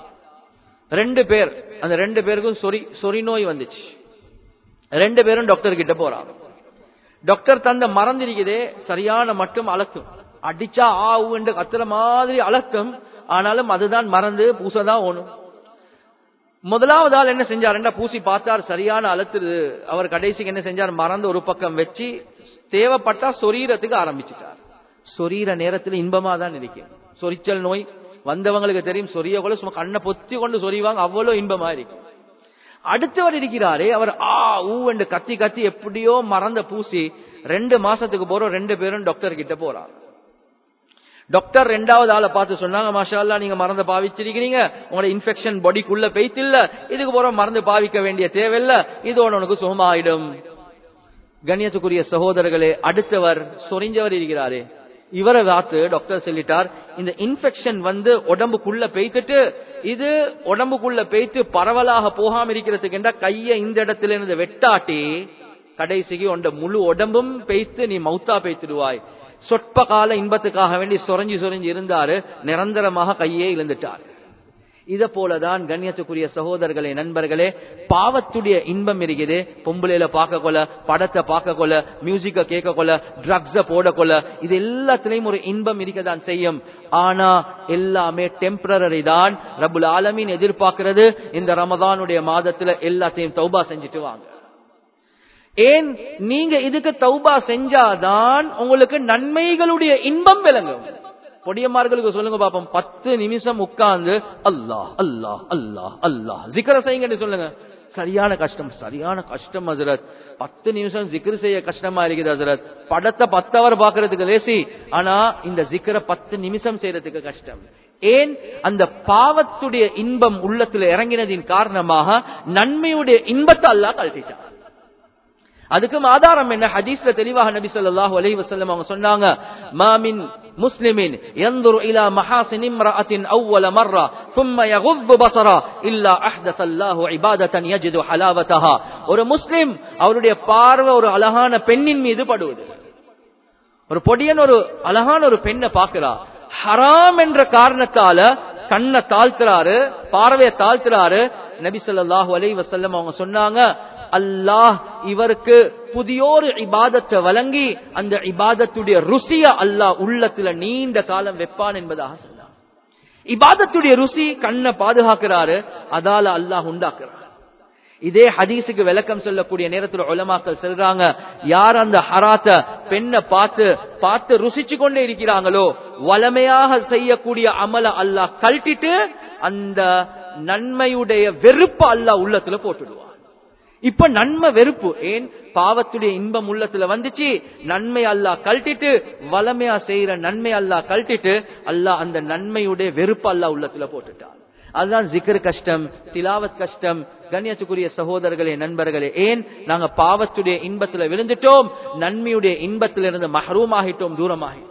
ரெண்டு பேர் அந்த ரெண்டு பேருக்கும் சொறி சொறி நோய் வந்துச்சு ரெண்டு பேரும் டாக்டர் கிட்ட போறாங்க டாக்டர் தந்த மறந்திருக்குதே சரியான மட்டும் அலக்கும் அடிச்சா ஆவு என்று கத்துற மாதிரி அலக்கும் ஆனாலும் அதுதான் மறந்து பூசதான் ஓணும் முதலாவது ஆள் என்ன செஞ்சார் பூசி பார்த்தார் சரியான அழுத்துது அவர் கடைசிக்கு என்ன செஞ்சார் மறந்து ஒரு பக்கம் வச்சு தேவைப்பட்டா சொரீரத்துக்கு ஆரம்பிச்சுட்டார் சொரீர நேரத்தில் இன்பமா தான் இருக்கும் சொரிச்சல் நோய் வந்தவங்களுக்கு தெரியும் சொரிய கூட சும்மா கண்ணை பொத்தி கொண்டு சொறிவாங்க அவ்வளவு இன்பமா இருக்கும் அடுத்தவர் இருக்கிறாரே அவர் ஆ ஊ என்று கத்தி கத்தி எப்படியோ மறந்த பூசி ரெண்டு மாசத்துக்கு போறோம் ரெண்டு பேரும் டாக்டர் கிட்ட போறாங்க டாக்டர் ரெண்டாவது ஆளை பார்த்து சொன்னாங்க மாஷா நீங்க மறந்து பாவிச்சிருக்கிறீங்க உங்களோட இன்ஃபெக்ஷன் பாடிக்குள்ள பெய்த்தில்ல இதுக்கு போற மறந்து பாவிக்க வேண்டிய தேவையில்ல இதோட உனக்கு சுகமாயிடும் கண்ணியத்துக்குரிய சகோதரர்களே அடுத்தவர் சொரிஞ்சவர் இருக்கிறாரே இவரை பார்த்து டாக்டர் சொல்லிட்டார் இந்த இன்ஃபெக்ஷன் வந்து உடம்புக்குள்ள பெய்த்துட்டு இது உடம்புக்குள்ள பெய்த்து பரவலாக போகாம இருக்கிறதுக்கு கைய இந்த இடத்துல இருந்து வெட்டாட்டி கடைசிக்கு உண்ட முழு உடம்பும் பெய்த்து நீ மௌத்தா பெய்த்துடுவாய் சொற்ப கால இன்பத்துக்காக வேண்டி சொரஞ்சி சொரஞ்சி இருந்தாரு நிரந்தரமாக கையே இழந்துட்டார் இத போலதான் கண்ணியத்துக்குரிய சகோதரர்களே நண்பர்களே பாவத்துடைய இன்பம் இருக்குது பொம்பளையில பார்க்க கொள்ள படத்தை பார்க்க கொள்ள மியூசிக்க கேட்க கொள்ள ட்ரக்ஸ போட கொள்ள இது எல்லாத்திலையும் ஒரு இன்பம் இருக்கதான் செய்யும் ஆனா எல்லாமே டெம்பரரி தான் ரபுல் ஆலமீன் எதிர்பார்க்கிறது இந்த ரமதானுடைய மாதத்துல எல்லாத்தையும் தௌபா செஞ்சுட்டு வாங்க ஏன் நீங்க இதுக்கு தௌபா செஞ்சாதான் உங்களுக்கு நன்மைகளுடைய இன்பம் விளங்கும் பொடியம்மார்களுக்கு சொல்லுங்க பாப்போம் பத்து நிமிஷம் உட்கார்ந்து அல்லாஹ் அல்லாஹ் அல்லாஹ் அல்லாஹ் ஜிக்கர செய்யுங்கன்னு சொல்லுங்க சரியான கஷ்டம் சரியான கஷ்டம் ஹசரத் பத்து நிமிஷம் ஜிக்ரு செய்ய கஷ்டமா இருக்குது ஹசரத் படத்தை பத்தவர் பாக்குறதுக்கு லேசி ஆனா இந்த ஜிக்கரை பத்து நிமிஷம் செய்யறதுக்கு கஷ்டம் ஏன் அந்த பாவத்துடைய இன்பம் உள்ளத்துல இறங்கினதின் காரணமாக நன்மையுடைய இன்பத்தை அல்லாஹ் கழட்டிட்டான் அதுக்கும் ஆதாரம் என்ன ஹதீஸ்ல தெளிவாக நபி ஸல்லல்லாஹு அலைஹி வஸல்லம் அவங்க சொன்னாங்க மாமின் முஸ்லிமின் ينظر الى محاسن امراه اول مره ثم يغض بصره الا احدث الله عباده يجد حلاوتها ஒரு முஸ்லிம் அவருடைய பார்வை ஒரு அழகான பெண்ணின் மீது படுவது ஒரு பொடியன் ஒரு அழகான ஒரு பெண்ணை பார்க்கிறா ஹராம் என்ற காரணத்தால கண்ணை தாழ்த்துறாரு பார்வையை தாழ்த்துறாரு நபி ஸல்லல்லாஹு அலைஹி வஸல்லம் அவங்க சொன்னாங்க அல்லாஹ் இவருக்கு புதியோரு இபாதத்தை வழங்கி அந்த இபாதத்துடைய ருசிய அல்லாஹ் உள்ளத்துல நீண்ட காலம் வைப்பான் என்பதாக சொன்னார் இபாதத்துடைய ருசி கண்ணை பாதுகாக்கிறாரு அதால அல்லாஹ் உண்டாக்குறார் இதே ஹதீஸுக்கு விளக்கம் சொல்லக்கூடிய நேரத்தில் உலமாக்கள் சொல்றாங்க யார் அந்த ஹராத்த பெண்ணை பார்த்து பார்த்து ருசிச்சு கொண்டே இருக்கிறாங்களோ வளமையாக செய்யக்கூடிய அமல அல்லாஹ் கழட்டிட்டு அந்த நன்மையுடைய வெறுப்பு அல்லாஹ் உள்ளத்துல போட்டுடுவான் இப்ப நன்மை வெறுப்பு ஏன் பாவத்துடைய இன்பம் உள்ளத்துல வந்துச்சு நன்மை அல்லா கழட்டிட்டு வளமையா செய்யற நன்மை அல்லா கழட்டிட்டு அல்லாஹ் அந்த நன்மையுடைய வெறுப்பு அல்லா உள்ளத்துல போட்டுட்டான் அதுதான் ஜிக்கர் கஷ்டம் திலாவத் கஷ்டம் கண்ணியத்துக்குரிய சகோதரர்களே நண்பர்களே ஏன் நாங்க பாவத்துடைய இன்பத்துல விழுந்துட்டோம் நன்மையுடைய இன்பத்திலிருந்து மஹரூம் ஆகிட்டோம் தூரமாகிட்டோம்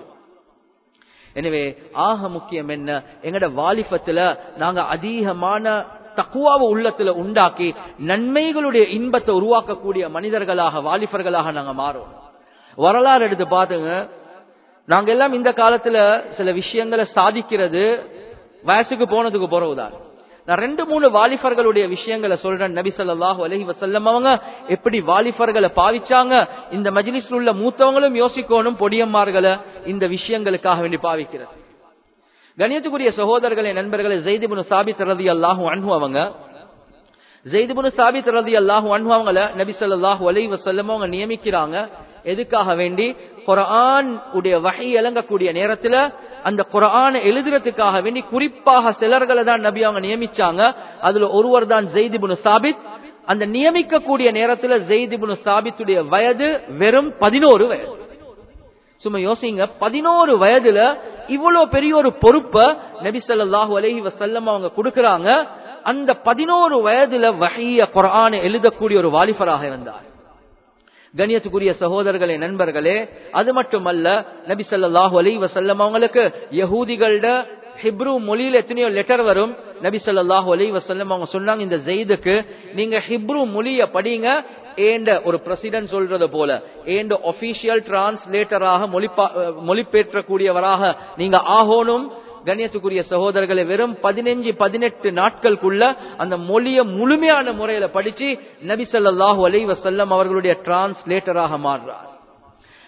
எனவே ஆக முக்கியம் என்ன எங்கட வாலிபத்துல நாங்க அதிகமான தக்குவாவை உள்ளத்துல உண்டாக்கி நன்மைகளுடைய இன்பத்தை உருவாக்கக்கூடிய மனிதர்களாக வாலிபர்களாக நாங்க மாறோம் வரலாறு எடுத்து பாத்துங்க நாங்க எல்லாம் இந்த காலத்துல சில விஷயங்களை சாதிக்கிறது வயசுக்கு போனதுக்கு போறவுதான் நான் ரெண்டு மூணு வாலிபர்களுடைய விஷயங்களை சொல்றேன் நபி சொல்லாஹு அலஹி வசல்லம் அவங்க எப்படி வாலிபர்களை பாவிச்சாங்க இந்த மஜ்லிஸ்ல உள்ள மூத்தவங்களும் யோசிக்கணும் பொடியம்மார்களை இந்த விஷயங்களுக்காக வேண்டி பாவிக்கிறது கணியத்துக்குரிய சகோதரர்களே நண்பர்களே ஜெய்திபுனு சாபித் ரதி அல்லாஹு அன்ஹு அவங்க ஜெய்திபுனு சாபித் ரதி அல்லாஹு அன்ஹு அவங்கள நபி சொல்லாஹு அலை வசல்லம் அவங்க நியமிக்கிறாங்க எதுக்காக வேண்டி குரான் உடைய வகை இறங்கக்கூடிய நேரத்துல அந்த குரானை எழுதுறதுக்காக வேண்டி குறிப்பாக சிலர்களை தான் நபி அவங்க நியமிச்சாங்க அதுல ஒருவர் தான் ஜெய்திபுனு சாபித் அந்த நியமிக்கக்கூடிய நேரத்துல ஜெய்திபுனு சாபித்துடைய வயது வெறும் பதினோரு வயது சும்மா யோசிங்க பதினோரு வயதுல இவ்வளவு பெரிய ஒரு பொறுப்ப நபி சொல்லாஹு அலஹி வசல்லம் அவங்க கொடுக்கறாங்க அந்த பதினோரு வயதுல வகைய குரானை எழுதக்கூடிய ஒரு வாலிபராக இருந்தார் கண்ணியத்துக்குரிய சகோதரர்களே நண்பர்களே அது மட்டுமல்ல நபி சொல்லாஹு அலி வசல்லம் அவங்களுக்கு யகூதிகளோட ஹிப்ரு மொழியில எத்தனையோ லெட்டர் வரும் நபி சொல்லாஹு அலி வசல்லம் அவங்க சொன்னாங்க இந்த ஜெயிதுக்கு நீங்க ஹிப்ரு மொழிய படிங்க ஏண்ட ஒரு பிரசிடென்ட் சொல்றது போல ஏண்ட ஒபிஷியல் டிரான்ஸ்லேட்டராக மொழிபெற்றக்கூடியவராக நீங்க ஆகணும் கண்ணியத்துக்குரிய சகோதரர்களை வெறும் பதினஞ்சு பதினெட்டு நாட்களுக்குள்ள அந்த மொழிய முழுமையான முறையில படிச்சு நபி சொல்லாஹு அலை வசல்லம் அவர்களுடைய டிரான்ஸ்லேட்டராக மாறுறார்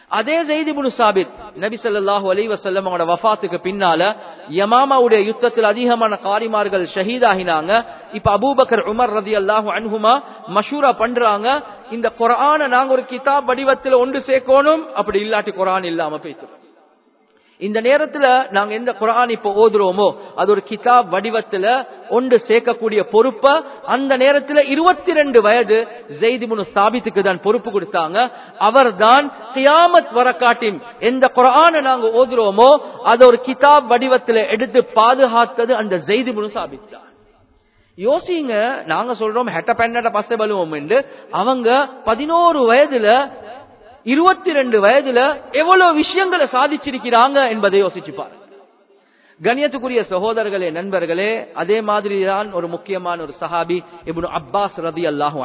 அதே ஜெயித் இப்னு சாபித் நபி ஸல்லல்லாஹு அலைஹி வஸல்லம் அவங்களோட வஃபாத்துக்கு பின்னால யமாமாவுடைய யுத்தத்தில் அதிகமான காரிமார்கள் ஷஹீதாகினாங்க இப்ப அபூபக்கர் உமர் ரலியல்லாஹு அன்ஹுமா மஷூரா பண்றாங்க இந்த குர்ஆனை நாங்க ஒரு கிதாப் வடிவத்தில் ஒன்று சேர்க்கணும் அப்படி இல்லாட்டி குர்ஆன் இல்லாம போயிட்டு இந்த நேரத்துல நாங்க எந்த குரான் இப்ப ஓதுறோமோ அது ஒரு கிதாப் வடிவத்துல ஒன்று சேர்க்கக்கூடிய பொறுப்ப அந்த நேரத்துல இருபத்தி ரெண்டு வயது ஜெய்திமுனு சாபித்துக்கு தான் பொறுப்பு கொடுத்தாங்க அவர் தான் கியாமத் வரக்காட்டின் எந்த குரானை நாங்க ஓதுறோமோ அது ஒரு கிதாப் வடிவத்துல எடுத்து பாதுகாத்தது அந்த ஜெய்திமுனு சாபித் தான் யோசிங்க நாங்க சொல்றோம் ஹெட்ட பெண்ணட பசை பலுவோம் என்று அவங்க பதினோரு வயதுல இருபத்தி ரெண்டு வயதுல எவ்வளவு விஷயங்களை சாதிச்சிருக்கிறாங்க என்பதை யோசிச்சு பாருங்க கண்ணியத்துக்குரிய சகோதரர்களே நண்பர்களே அதே மாதிரி தான் ஒரு முக்கியமான ஒரு சஹாபி இப்னு அப்பாஸ் ரதி அல்லாஹு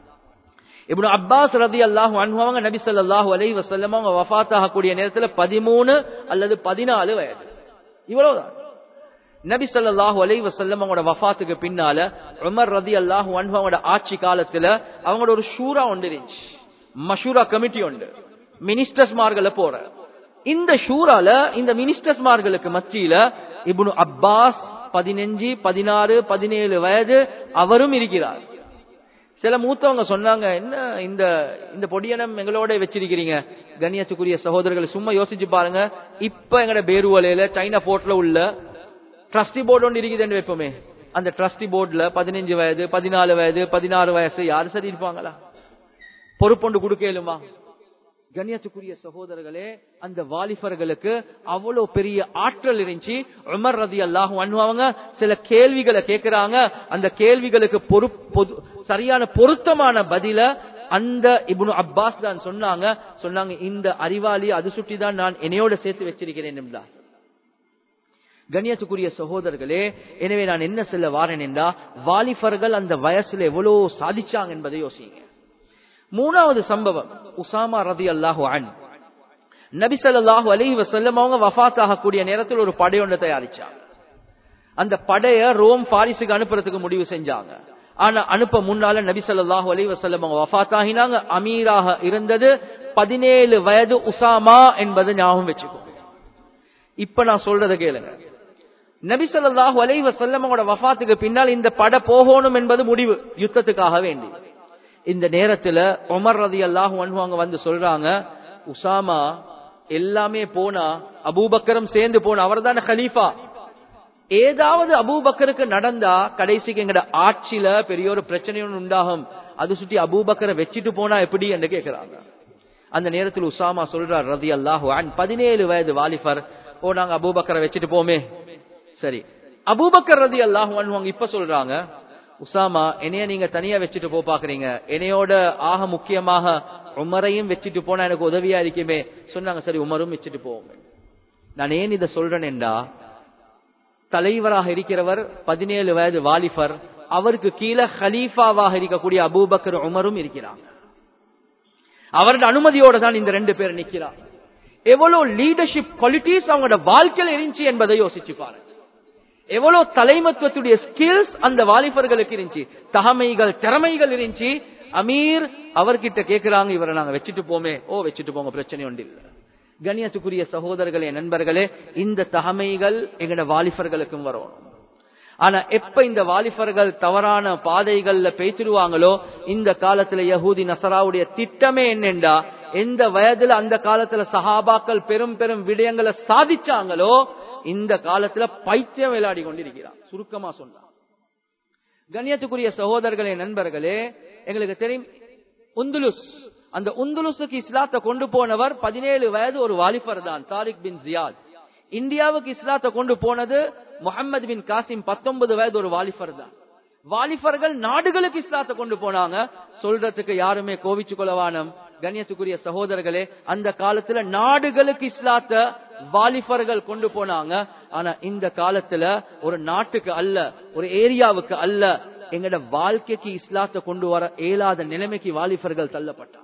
இப்னு அப்பாஸ் ரதி அல்லாஹு அவங்க நபி ஸல்லல்லாஹு அலைஹி வஸல்லம் அவங்க வஃபாத் ஆகக்கூடிய நேரத்துல பதிமூணு அல்லது பதினாலு வயது இவ்வளவுதான் நபி ஸல்லல்லாஹு அலைஹி வஸல்லம் அவங்களோட வஃபாத்துக்கு பின்னால உமர் ரதி அல்லாஹு அவங்களோட ஆட்சி காலத்துல அவங்களோட ஒரு ஷூரா ஒன்று இருந்துச்சு மஷூரா கமிட்டி உண்டு மினிஸ்டர்ஸ் மார்களை போற இந்த ஷூரால இந்த மினிஸ்டர்ஸ் மார்களுக்கு மத்தியில இப்னு அப்பாஸ் பதினஞ்சு பதினாறு பதினேழு வயது அவரும் இருக்கிறார் சில மூத்தவங்க சொன்னாங்க என்ன இந்த இந்த பொடியனம் எங்களோட வச்சிருக்கிறீங்க கண்ணியத்துக்குரிய சகோதரர்கள் சும்மா யோசிச்சு பாருங்க இப்ப எங்கட பேருவலையில சைனா போர்ட்ல உள்ள ட்ரஸ்டி போர்டு ஒன்று இருக்குதுன்னு வைப்போமே அந்த ட்ரஸ்டி போர்டுல பதினஞ்சு வயது பதினாலு வயது பதினாறு வயசு யாரு சரி இருப்பாங்களா பொறுப்பொண்டு கொடுக்கலுமா கண்ணியத்துக்குரிய சகோதரர்களே அந்த வாலிபர்களுக்கு அவ்வளவு பெரிய ஆற்றல் இருந்துச்சு உமர் ரதி அல்லாஹ் அவங்க சில கேள்விகளை கேட்கிறாங்க அந்த கேள்விகளுக்கு சரியான பொருத்தமான பதில அந்த இப்னு அப்பாஸ் தான் சொன்னாங்க சொன்னாங்க இந்த அறிவாளி அது சுட்டி தான் நான் என்னையோட சேர்த்து வச்சிருக்கிறேன் என்றார் கண்ணியத்துக்குரிய சகோதரர்களே எனவே நான் என்ன சொல்ல வாரேன் என்றா வாலிபர்கள் அந்த வயசுல எவ்வளவு சாதிச்சாங்க என்பதை யோசிங்க மூணாவது சம்பவம் உசாமா ரதி அல்லாஹு அன் நபி சொல்லாஹு அலி வசல்லம் அவங்க வஃத் ஆகக்கூடிய நேரத்தில் ஒரு படையொன்று தயாரிச்சாங்க அந்த படைய ரோம் பாரிஸுக்கு அனுப்புறதுக்கு முடிவு செஞ்சாங்க ஆனா அனுப்ப முன்னால நபி சொல்லாஹு அலி வசல்லம் அவங்க வஃத் ஆகினாங்க அமீராக இருந்தது பதினேழு வயது உசாமா என்பதை ஞாபகம் வச்சுக்கோ இப்ப நான் சொல்றத கேளுங்க நபி சொல்லாஹு அலி வசல்லம் அவங்களோட வஃத்துக்கு பின்னால் இந்த படை போகணும் என்பது முடிவு யுத்தத்துக்காக வேண்டி இந்த நேரத்துல உமர் ரதி அல்லாஹு அங்க வந்து சொல்றாங்க உசாமா எல்லாமே போனா அபூபக்கரும் சேர்ந்து போன அவர் தானே ஹலீஃபா ஏதாவது அபூபக்கருக்கு நடந்தா கடைசிக்கு எங்கட ஆட்சியில பெரிய ஒரு பிரச்சனை ஒன்று உண்டாகும் அது சுற்றி அபூபக்கரை வச்சுட்டு போனா எப்படி என்று கேட்கிறாங்க அந்த நேரத்தில் உசாமா சொல்றார் ரதி அல்லாஹு அன் பதினேழு வயது வாலிபர் ஓ நாங்க அபூபக்கரை வச்சுட்டு போமே சரி அபூபக்கர் ரதி அல்லாஹு இப்ப சொல்றாங்க உசாமா என்னைய நீங்க தனியா வச்சுட்டு போ பாக்குறீங்க என்னையோட ஆக முக்கியமாக உமரையும் வச்சுட்டு போனா எனக்கு உதவியா இருக்குமே சொன்னாங்க சரி உமரும் வச்சுட்டு போவோம் நான் ஏன் இதை சொல்றேன்டா தலைவராக இருக்கிறவர் பதினேழு வயது வாலிபர் அவருக்கு கீழே ஹலீஃபாவாக இருக்கக்கூடிய அபூபக்கர் உமரும் இருக்கிறாங்க அவரோட அனுமதியோட தான் இந்த ரெண்டு பேர் நிக்கிறார் எவ்வளவு லீடர்ஷிப் குவாலிட்டிஸ் அவங்களோட வாழ்க்கையில் இருந்துச்சு என்பதை யோசிச்சு பாருங்க எவ்வளவு தலைமத்துவத்துடைய ஸ்கில்ஸ் அந்த வாலிபர்களுக்கு இருந்துச்சு தகமைகள் திறமைகள் இருந்துச்சு அமீர் அவர்கிட்ட கேட்கிறாங்க இவரை நாங்க வச்சுட்டு போமே ஓ வச்சுட்டு போங்க பிரச்சனை ஒன்று இல்லை கண்ணியத்துக்குரிய சகோதரர்களே நண்பர்களே இந்த தகமைகள் எங்கட வாலிபர்களுக்கும் வரணும் ஆனா எப்ப இந்த வாலிபர்கள் தவறான பாதைகள்ல பேசிடுவாங்களோ இந்த காலத்துல யகூதி நசராவுடைய திட்டமே என்னென்றா எந்த வயதுல அந்த காலத்துல சஹாபாக்கள் பெரும் பெரும் விடயங்களை சாதிச்சாங்களோ இந்த காலத்துல பைத்தியம் விளையாடி கொண்டிருக்கிறார் சுருக்கமா சொன்னா கண்ணியத்துக்குரிய சகோதரர்களே நண்பர்களே எங்களுக்கு தெரியும் உந்துலுஸ் அந்த உந்துலுஸுக்கு இஸ்லாத்தை கொண்டு போனவர் பதினேழு வயது ஒரு வாலிபர் தான் தாரிக் பின் ஜியாத் இந்தியாவுக்கு இஸ்லாத்தை கொண்டு போனது முகமது பின் காசிம் பத்தொன்பது வயது ஒரு வாலிபர் தான் வாலிபர்கள் நாடுகளுக்கு இஸ்லாத்தை கொண்டு போனாங்க சொல்றதுக்கு யாருமே கோவிச்சு கொலவானம் கண்ணியத்துக்குரிய சகோதரர்களே அந்த காலத்துல நாடுகளுக்கு இஸ்லாத்த வாலிபர்கள் கொண்டு போனாங்க ஆனா இந்த காலத்துல ஒரு நாட்டுக்கு அல்ல ஒரு ஏரியாவுக்கு அல்ல எங்கட வாழ்க்கைக்கு இஸ்லாத்தை கொண்டு வர இயலாத நிலைமைக்கு வாலிபர்கள் தள்ளப்பட்டாங்க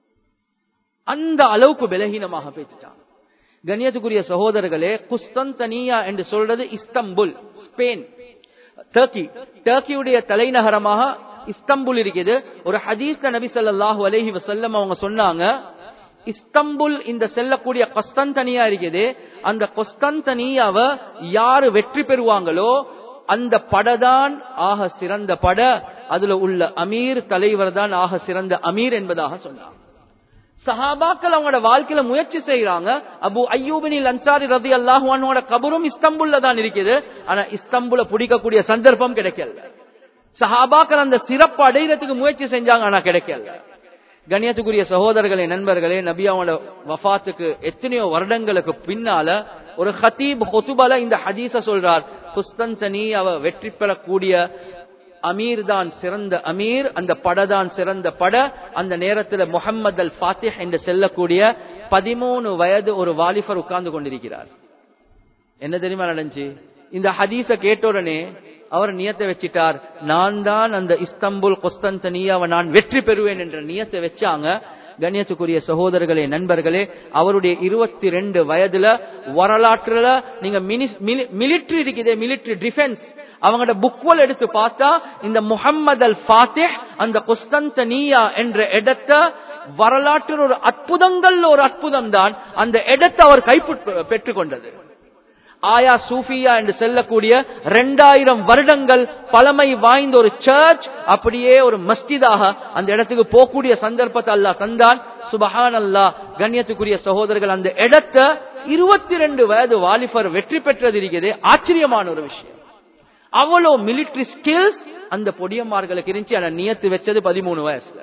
அந்த அளவுக்கு பலகீனமாக பேசிட்டாங்க கண்ணியத்துக்குரிய சகோதரர்களே குஸ்தந்தனியா என்று சொல்றது இஸ்தம்புல் ஸ்பெயின் டர்க்கி டர்க்கியுடைய தலைநகரமாக இஸ்தம்புல் இருக்குது ஒரு ஹதீஸ் நபி சொல்லாஹு அலஹி வசல்லம் அவங்க சொன்னாங்க இஸ்தம்புல் இந்த செல்லக்கூடிய கொஸ்தந்தனியா இருக்குது அந்த கொஸ்தந்தனியாவை யாரு வெற்றி பெறுவாங்களோ அந்த படதான் ஆக சிறந்த பட அதுல உள்ள அமீர் தலைவர் தான் ஆக சிறந்த அமீர் என்பதாக சொன்னார் சஹாபாக்கள் அவங்களோட வாழ்க்கையில முயற்சி செய்யறாங்க அபு ஐயூபினில் அன்சாரி ரதி அல்லாஹுவானோட கபரும் இஸ்தம்புல்ல தான் இருக்குது ஆனா இஸ்தம்புல பிடிக்கக்கூடிய சந்தர்ப்பம் கிடைக்கல சஹாபாக்கள் அந்த சிறப்பு அடைகிறதுக்கு முயற்சி செஞ்சாங்க ஆனா கிடைக்கல கண்ணியத்துக்குரிய சகோதரர்களே நண்பர்களே நபியாவோட வஃபாத்துக்கு எத்தனையோ வருடங்களுக்கு பின்னால ஒரு ஹத்தீப் ஹொசுபல இந்த ஹதீஸ சொல்றார் குஸ்தந்தனி அவ வெற்றி பெறக்கூடிய அமீர் தான் சிறந்த அமீர் அந்த படதான் சிறந்த பட அந்த நேரத்தில் முகம்மது அல் ஃபாத்திஹ் என்று செல்லக்கூடிய பதிமூணு வயது ஒரு வாலிபர் உட்கார்ந்து கொண்டிருக்கிறார் என்ன தெரியுமா நடந்துச்சு இந்த ஹதீஸ கேட்ட உடனே அவர் நியத்தை வச்சிட்டார் நான் தான் அந்த இஸ்தம்புல் கொஸ்தந்தனியாவை நான் வெற்றி பெறுவேன் என்ற நியத்தை வச்சாங்க கண்ணியத்துக்குரிய சகோதரர்களே நண்பர்களே அவருடைய இருபத்தி ரெண்டு வயதுல வரலாற்றுல நீங்க மிலிட்ரி இருக்குதே மிலிட்ரி டிஃபென்ஸ் அவங்களோட புக்வல் எடுத்து பார்த்தா இந்த முகம்மது அல் ஃபாத்திஹ் அந்த குஸ்தந்தனியா என்ற இடத்தை வரலாற்றில் ஒரு அற்புதங்கள் ஒரு அற்புதம் தான் அந்த இடத்தை அவர் கைப்பற்று பெற்றுக்கொண்டது ஆயா சூஃபியா என்று செல்லக்கூடிய ரெண்டாயிரம் வருடங்கள் பழமை வாய்ந்த ஒரு சர்ச் அப்படியே ஒரு மஸ்ஜிதாக அந்த இடத்துக்கு போகக்கூடிய சந்தர்ப்பத்தை அல்லா தந்தான் சுபஹான் அல்லா கண்ணியத்துக்குரிய சகோதரர்கள் அந்த இடத்தை இருபத்தி ரெண்டு வயது வாலிபர் வெற்றி பெற்றது இருக்கிறது ஆச்சரியமான ஒரு விஷயம் அவ்வளோ மிலிட்டரி ஸ்கில்ஸ் அந்த பொடியம்மார்களுக்கு இருந்துச்சு ஆனா நியத்து வச்சது பதிமூணு வயசுல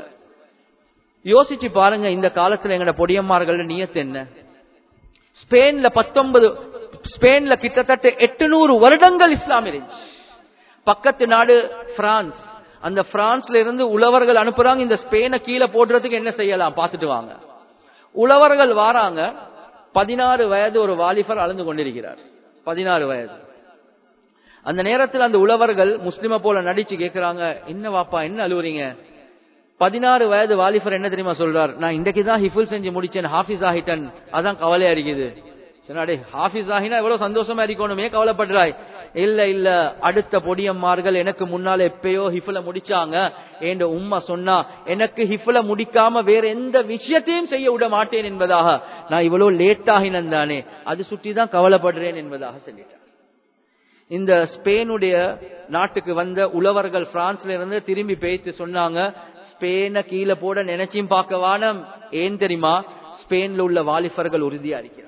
யோசிச்சு பாருங்க இந்த காலத்துல எங்கட பொடியம்மார்கள் நியத்து என்ன ஸ்பெயின்ல பத்தொன்பது ஸ்பெயின்ல கிட்டத்தட்ட எட்டுநூறு வருடங்கள் இஸ்லாம் இருந்துச்சு பக்கத்து நாடு பிரான்ஸ் அந்த பிரான்ஸ்ல இருந்து உழவர்கள் அனுப்புறாங்க இந்த ஸ்பெயினை கீழே போடுறதுக்கு என்ன செய்யலாம் பார்த்துட்டு வாங்க உழவர்கள் வாராங்க பதினாறு வயது ஒரு வாலிபர் அளந்து கொண்டிருக்கிறார் பதினாறு வயது அந்த நேரத்தில் அந்த உழவர்கள் முஸ்லிம போல நடிச்சு கேட்கிறாங்க என்ன வாப்பா என்ன அழுவுறீங்க பதினாறு வயது வாலிபர் என்ன தெரியுமா சொல்றார் நான் இன்றைக்கு தான் ஹிஃபுல் செஞ்சு முடிச்சேன் ஹாஃபிஸ் ஆகிட்டன் அதான் கவலையா இருக்குது சொன்னாடே ஹாஃபிஸ் ஆகினா எவ்வளவு சந்தோஷமா இருக்கணுமே கவலைப்படுறாய் இல்ல இல்ல அடுத்த பொடியம்மார்கள் எனக்கு முன்னால எப்பயோ ஹிஃபுல முடிச்சாங்க என்ற உம்மா சொன்னா எனக்கு ஹிஃபுல முடிக்காம வேற எந்த விஷயத்தையும் செய்ய விட மாட்டேன் என்பதாக நான் இவ்வளவு லேட் ஆகினன் தானே அது சுற்றி தான் கவலைப்படுறேன் என்பதாக சொல்லிட்டேன் இந்த ஸ்பெயினுடைய நாட்டுக்கு வந்த உழவர்கள் பிரான்ஸ்ல இருந்து திரும்பி பேசி சொன்னாங்க ஸ்பெயினை கீழே போட நினைச்சும் பார்க்க வானம் ஏன் தெரியுமா ஸ்பெயின்ல உள்ள வாலிபர்கள் உறுதியா இருக்கிறார்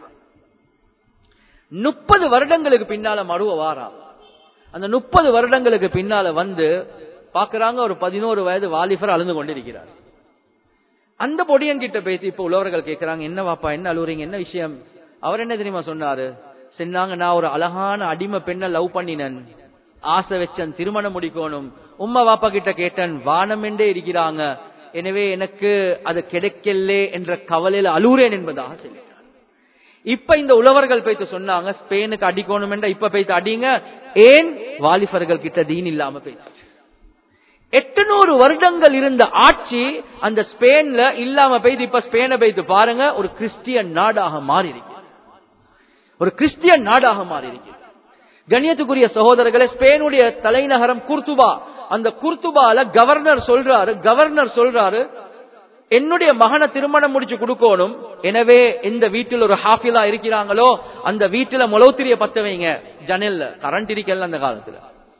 முப்பது வருடங்களுக்கு பின்னால மறுவ வாராம் அந்த முப்பது வருடங்களுக்கு பின்னால வந்து பாக்குறாங்க ஒரு பதினோரு வயது வாலிபர் அழுந்து கொண்டிருக்கிறார் அந்த பொடியன் கிட்ட பேசி இப்ப உழவர்கள் கேட்கிறாங்க என்ன வாப்பா என்ன அழுவுறீங்க என்ன விஷயம் அவர் என்ன தெரியுமா சொன்னாரு சொன்னாங்க நான் ஒரு அழகான அடிமை பெண்ணை லவ் பண்ணினன் ஆசை வச்சன் திருமணம் முடிக்கணும் உம்மா வாப்பா கிட்ட கேட்டன் வானம் என்றே இருக்கிறாங்க எனவே எனக்கு அது கிடைக்கல என்ற கவலையில அழுறேன் என்பதாக சொல்லி இப்ப இந்த உழவர்கள் போய்த்து சொன்னாங்க ஸ்பெயினுக்கு அடிக்கணும் என்ற இப்ப போய்த்து அடிங்க ஏன் வாலிபர்கள் கிட்ட தீன் இல்லாம போயிடுச்சு எட்டுநூறு வருடங்கள் இருந்த ஆட்சி அந்த ஸ்பெயின்ல இல்லாம பெய்து இப்ப ஸ்பெயினை பெய்து பாருங்க ஒரு கிறிஸ்டியன் நாடாக மாறி இருக்கு ஒரு கிறிஸ்டியன் நாடாக மாறி இருக்கு கண்ணியத்துக்குரிய சகோதரர்களே ஸ்பெயினுடைய தலைநகரம் குர்துபா அந்த குர்துபால கவர்னர் சொல்றாரு கவர்னர் சொல்றாரு என்னுடைய மகனை திருமணம் முடிச்சு கொடுக்கணும் எனவே இந்த வீட்டில் ஒரு ஹாஃபிலா இருக்கிறாங்களோ அந்த வீட்டுல முளவுத்திரிய பத்த வைங்க ஜனல்ல கரண்ட் இருக்கல அந்த காலத்துல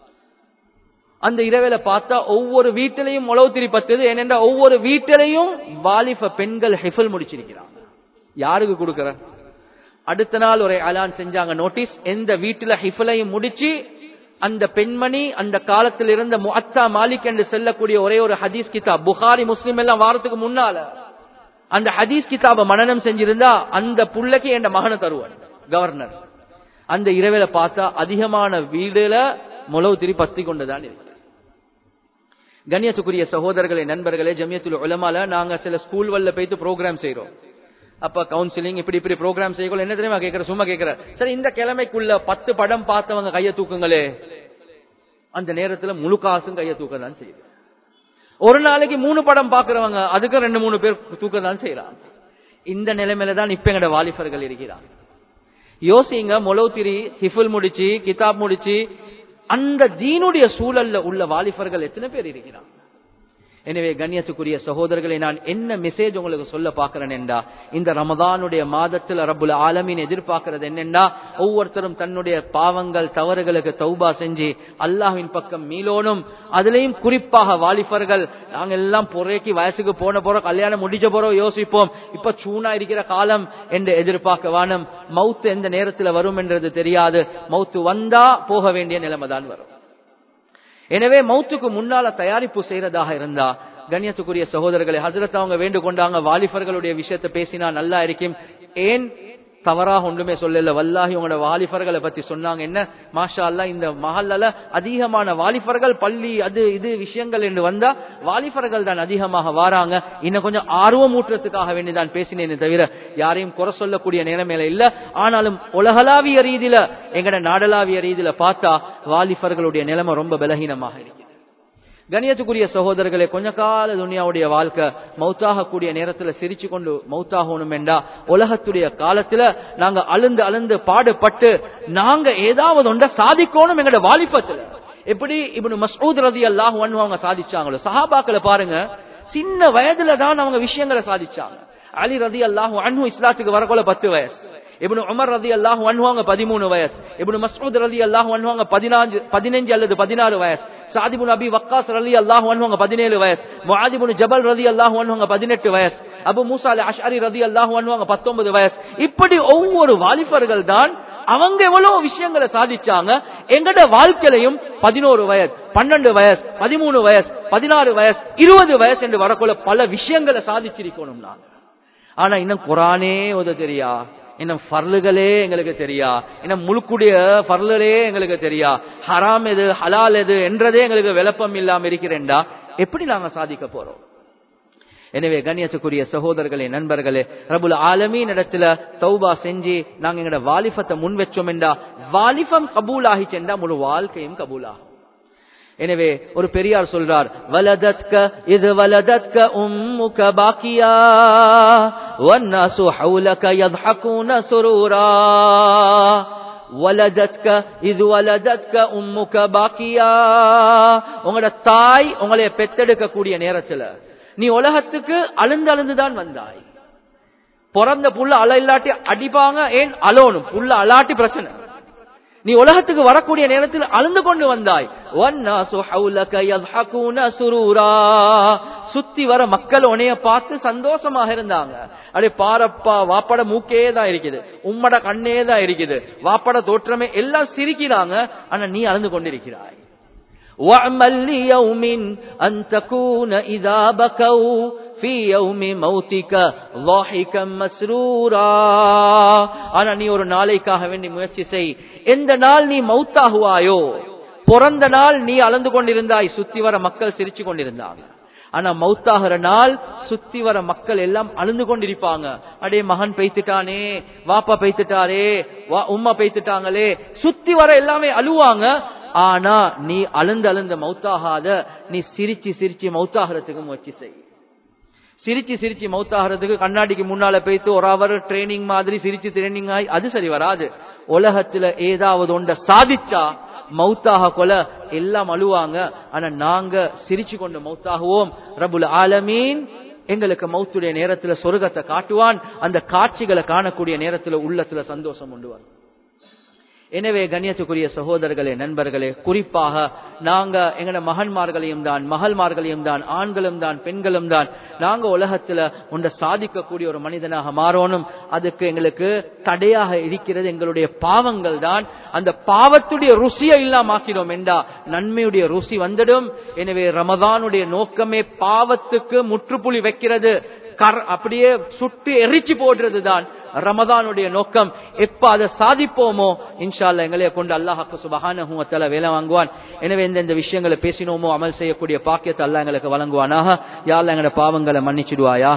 அந்த இரவேல பார்த்தா ஒவ்வொரு வீட்டிலையும் முளவுத்திரி பத்துது ஏனென்றா ஒவ்வொரு வீட்டிலையும் வாலிப பெண்கள் ஹெஃபில் முடிச்சிருக்கிறாங்க யாருக்கு கொடுக்கற அடுத்த நாள் ஒரு அலான் செஞ்சாங்க நோட்டீஸ் எந்த வீட்டுல ஹிஃபிலையும் முடிச்சு அந்த பெண்மணி அந்த காலத்தில் இருந்த முஅத்தா மாலிக் என்று செல்லக்கூடிய ஒரே ஒரு ஹதீஸ் கிதாப் புகாரி முஸ்லிம் எல்லாம் வாரத்துக்கு முன்னால அந்த ஹதீஸ் கிதாப மனநம் செஞ்சிருந்தா அந்த புள்ளைக்கு என் மகனை தருவான் கவர்னர் அந்த இரவில பார்த்தா அதிகமான வீடுல முளவு திரி பத்தி கொண்டுதான் இருக்கு கண்ணியத்துக்குரிய சகோதரர்களே நண்பர்களே ஜமியத்துல் உலமால நாங்க சில ஸ்கூல் வல்ல போயிட்டு ப்ரோக்ராம் செய்யறோம் அப்ப கவுன்சிலிங் இப்படி இப்படி ப்ரோக்ராம் செய்யக்கூட என்ன தெரியுமா கேட்கிற சும்மா கேட்கிற சரி இந்த கிழமைக்குள்ள பத்து படம் பார்த்தவங்க கைய தூக்குங்களே அந்த நேரத்துல முழு காசும் கைய தூக்க தான் செய்யுது ஒரு நாளைக்கு மூணு படம் பாக்குறவங்க அதுக்கு ரெண்டு மூணு பேர் தூக்க தான் செய்யறாங்க இந்த நிலைமையில தான் இப்ப எங்கட வாலிபர்கள் இருக்கிறாங்க யோசிங்க மொளவுத்திரி ஹிஃபுல் முடிச்சு கிதாப் முடிச்சு அந்த தீனுடைய சூழல்ல உள்ள வாலிபர்கள் எத்தனை பேர் இருக்கிறாங்க எனவே கண்ணியத்துக்குரிய சகோதரர்களை நான் என்ன மெசேஜ் உங்களுக்கு சொல்ல பார்க்கிறேன் என்றா இந்த ரமதானுடைய மாதத்தில் ரப்புல் ஆலமீன் எதிர்பார்க்கிறது என்னென்றா ஒவ்வொருத்தரும் தன்னுடைய பாவங்கள் தவறுகளுக்கு தௌபா செஞ்சு அல்லாஹ்வின் பக்கம் மீளோனும் அதுலயும் குறிப்பாக வாலிபர்கள் நாங்க எல்லாம் பொறைக்கு வயசுக்கு போன போறோம் கல்யாணம் முடிச்ச போறோம் யோசிப்போம் இப்ப சூனா இருக்கிற காலம் என்று எதிர்பார்க்க வானம் மவுத்து எந்த நேரத்தில் வரும் என்றது தெரியாது மவுத்து வந்தா போக வேண்டிய நிலைமை தான் வரும் எனவே மௌத்துக்கு முன்னால தயாரிப்பு செய்யறதாக இருந்தா கண்ணியத்துக்குரிய சகோதரர்களை ஹசரத் அவங்க வேண்டு கொண்டாங்க வாலிபர்களுடைய விஷயத்தை பேசினா நல்லா இருக்கும் ஏன் தவறாக ஒன்றுமே சொல்லல வல்லாஹி உங்களோட வாலிபர்களை பத்தி சொன்னாங்க என்ன மாஷா அல்லா இந்த மஹல்ல அதிகமான வாலிபர்கள் பள்ளி அது இது விஷயங்கள் என்று வந்தா வாலிபர்கள் தான் அதிகமாக வாராங்க இன்னும் கொஞ்சம் ஆர்வம் ஊட்டுறதுக்காக வேண்டி தான் பேசினேனே தவிர யாரையும் குறை சொல்லக்கூடிய நிலைமையில இல்ல ஆனாலும் உலகளாவிய ரீதியில எங்கட நாடளாவிய ரீதியில பார்த்தா வாலிபர்களுடைய நிலைமை ரொம்ப பலகீனமாக இருக்கு கணியத்துக்குரிய சகோதரர்களே கொஞ்ச கால துனியாவுடைய வாழ்க்கை மௌத்தாக கூடிய நேரத்துல சிரிச்சு கொண்டு மௌத்தாகணும் என்றா உலகத்துடைய காலத்துல நாங்க அழுந்து அழுந்து பாடுபட்டு நாங்க ஏதாவது ஒன்றை சாதிக்கணும் எங்கட வாலிபத்துல எப்படி இப்படி மசூத் ரதி அல்லாஹ் அவங்க சாதிச்சாங்களோ சஹாபாக்களை பாருங்க சின்ன வயதுல தான் அவங்க விஷயங்களை சாதிச்சாங்க அலி ரதி அல்லாஹ் அன்ஹு இஸ்லாத்துக்கு வரக்குள்ள பத்து வயசு இப்னு உமர் ரதி அல்லாஹ் அன்ஹுவாங்க பதிமூணு வயசு இப்னு மசூத் ரதி அல்லாஹ் அன்ஹுவாங்க பதினாஞ்சு பதினஞ்சு அல்லது பதினாறு வயசு சாதிபுன் அபி வக்காஸ் ரலி அல்லாஹ் அன்ஹுவாங்க பதினேழு வயசு முஆதிபுன் ஜபல் ரதி அல்லாஹ் அன்ஹுவாங்க பதினெட்டு வயசு அபு மூசா அலி அஷ்அரி ரதி அல்லாஹ் அன்ஹுவாங்க பத்தொன்பது வயசு இப்படி ஒவ்வொரு வாலிபர்கள் தான் அவங்க எவ்வளவு விஷயங்களை சாதிச்சாங்க எங்கட வாழ்க்கையிலையும் பதினோரு வயசு பன்னெண்டு வயசு பதிமூணு வயசு பதினாறு வயசு இருபது வயசு என்று வரக்குள்ள பல விஷயங்களை சாதிச்சிருக்கணும் நான் ஆனா இன்னும் குரானே உத தெரியா இன்னும் ஃபர்லுகளே எங்களுக்கு தெரியா இன்னும் முழுக்குடைய ஃபர்லுகளே எங்களுக்கு தெரியா ஹராம் எது ஹலால் எது என்றதே எங்களுக்கு விளப்பம் இல்லாம இருக்கிறேன்டா எப்படி நாங்க சாதிக்க போறோம் எனவே கண்ணியத்துக்குரிய சகோதரர்களே நண்பர்களே ரபுல் ஆலமீன் இடத்துல தௌபா செஞ்சு நாங்க எங்கட வாலிபத்தை முன் வச்சோம் என்றா வாலிபம் கபூல் ஆகிச்சென்றா முழு வாழ்க்கையும் கபூலாகும் எனவே ஒரு பெரியார் சொல்றார் வலதத்க இது வலதத்க உம்முக பாக்கியா வன்னாசு ஹவுலக யத்ஹகுன சுரூரா வலதத்க இது வலதத்க உம்முக பாக்கியா உங்களோட தாய் உங்களை பெத்தெடுக்க கூடிய நேரத்துல நீ உலகத்துக்கு அழுந்து அழுந்துதான் வந்தாய் பிறந்த புள்ள அல இல்லாட்டி அடிப்பாங்க ஏன் அலோனும் புள்ள அலாட்டி பிரச்சனை நீ உலகத்துக்கு வரக்கூடிய நேரத்தில் அழுந்து கொண்டு வந்தாய் சுத்தி வர மக்கள் உனைய பார்த்து சந்தோஷமாக இருந்தாங்க அடே பாரப்பா வாப்பட மூக்கே தான் இருக்குது உம்மட கண்ணே தான் இருக்குது வாப்பட தோற்றமே எல்லாம் சிரிக்கிறாங்க ஆனா நீ அழுந்து கொண்டிருக்கிறாய் وَاعْمَلْ لِيَوْمٍ أَن تَكُونَ إِذَا بَكَوْا في يوم موتك ضاحكا مسرورا ஆனா நீ ஒரு நாளைக்காக வேண்டி முயற்சி செய் எந்த நாள் நீ மௌத்தாகுவாயோ பிறந்த நாள் நீ அளந்து கொண்டிருந்தாய் சுத்தி வர மக்கள் சிரிச்சு கொண்டிருந்தாங்க ஆனா மௌத்தாகிற நாள் சுத்தி வர மக்கள் எல்லாம் அழுந்து கொண்டிருப்பாங்க அடே மகன் பெய்த்துட்டானே வாப்பா பெய்த்துட்டாரே உம்மா பெய்த்துட்டாங்களே சுத்தி வர எல்லாமே அழுவாங்க ஆனா நீ அழுந்து அழுந்த மௌத்தாகாத நீ சிரிச்சு சிரிச்சு மௌத்தாகிறதுக்கு முயற்சி செய் சிரிச்சு சிரிச்சு மௌத்தாகிறதுக்கு கண்ணாடிக்கு முன்னால போய்த்து ஒரு அவர் ட்ரைனிங் மாதிரி சிரிச்சு ட்ரைனிங் ஆகி அது சரி வராது உலகத்துல ஏதாவது ஒன்ற சாதிச்சா மௌத்தாக கொல எல்லாம் அழுவாங்க ஆனா நாங்க சிரிச்சு கொண்டு மௌத்தாகுவோம் ரபுல் ஆலமீன் எங்களுக்கு மௌத்துடைய நேரத்துல சொர்க்கத்தை காட்டுவான் அந்த காட்சிகளை காணக்கூடிய நேரத்துல உள்ளத்துல சந்தோஷம் உண்டு வரும் எனவே கண்ணியத்துக்குரிய சகோதரர்களே நண்பர்களே குறிப்பாக நாங்க எங்கட மகன்மார்களையும் தான் மகள்மார்களையும் தான் ஆண்களும் தான் பெண்களும் தான் நாங்க உலகத்துல ஒன்றை சாதிக்கக்கூடிய ஒரு மனிதனாக மாறணும் அதுக்கு எங்களுக்கு தடையாக இருக்கிறது எங்களுடைய பாவங்கள் தான் அந்த பாவத்துடைய ருசியை இல்லாமாக்கிறோம் என்றா நன்மையுடைய ருசி வந்துடும் எனவே ரமதானுடைய நோக்கமே பாவத்துக்கு முற்றுப்புள்ளி வைக்கிறது கர் அப்படியே சுட்டு எரிச்சு போடுறது தான் ரமதானுடைய நோக்கம் எப்ப அதை சாதிப்போமோ இன்ஷால்ல எங்களைய கொண்டு அல்லாஹாக்கு சுபகான வேலை வாங்குவான் எனவே இந்த விஷயங்களை பேசினோமோ அமல் செய்யக்கூடிய பாக்கியத்தை அல்லா எங்களுக்கு வழங்குவானாக யாழ்ல எங்களோட பாவங்களை மன்னிச்சிடுவாயாக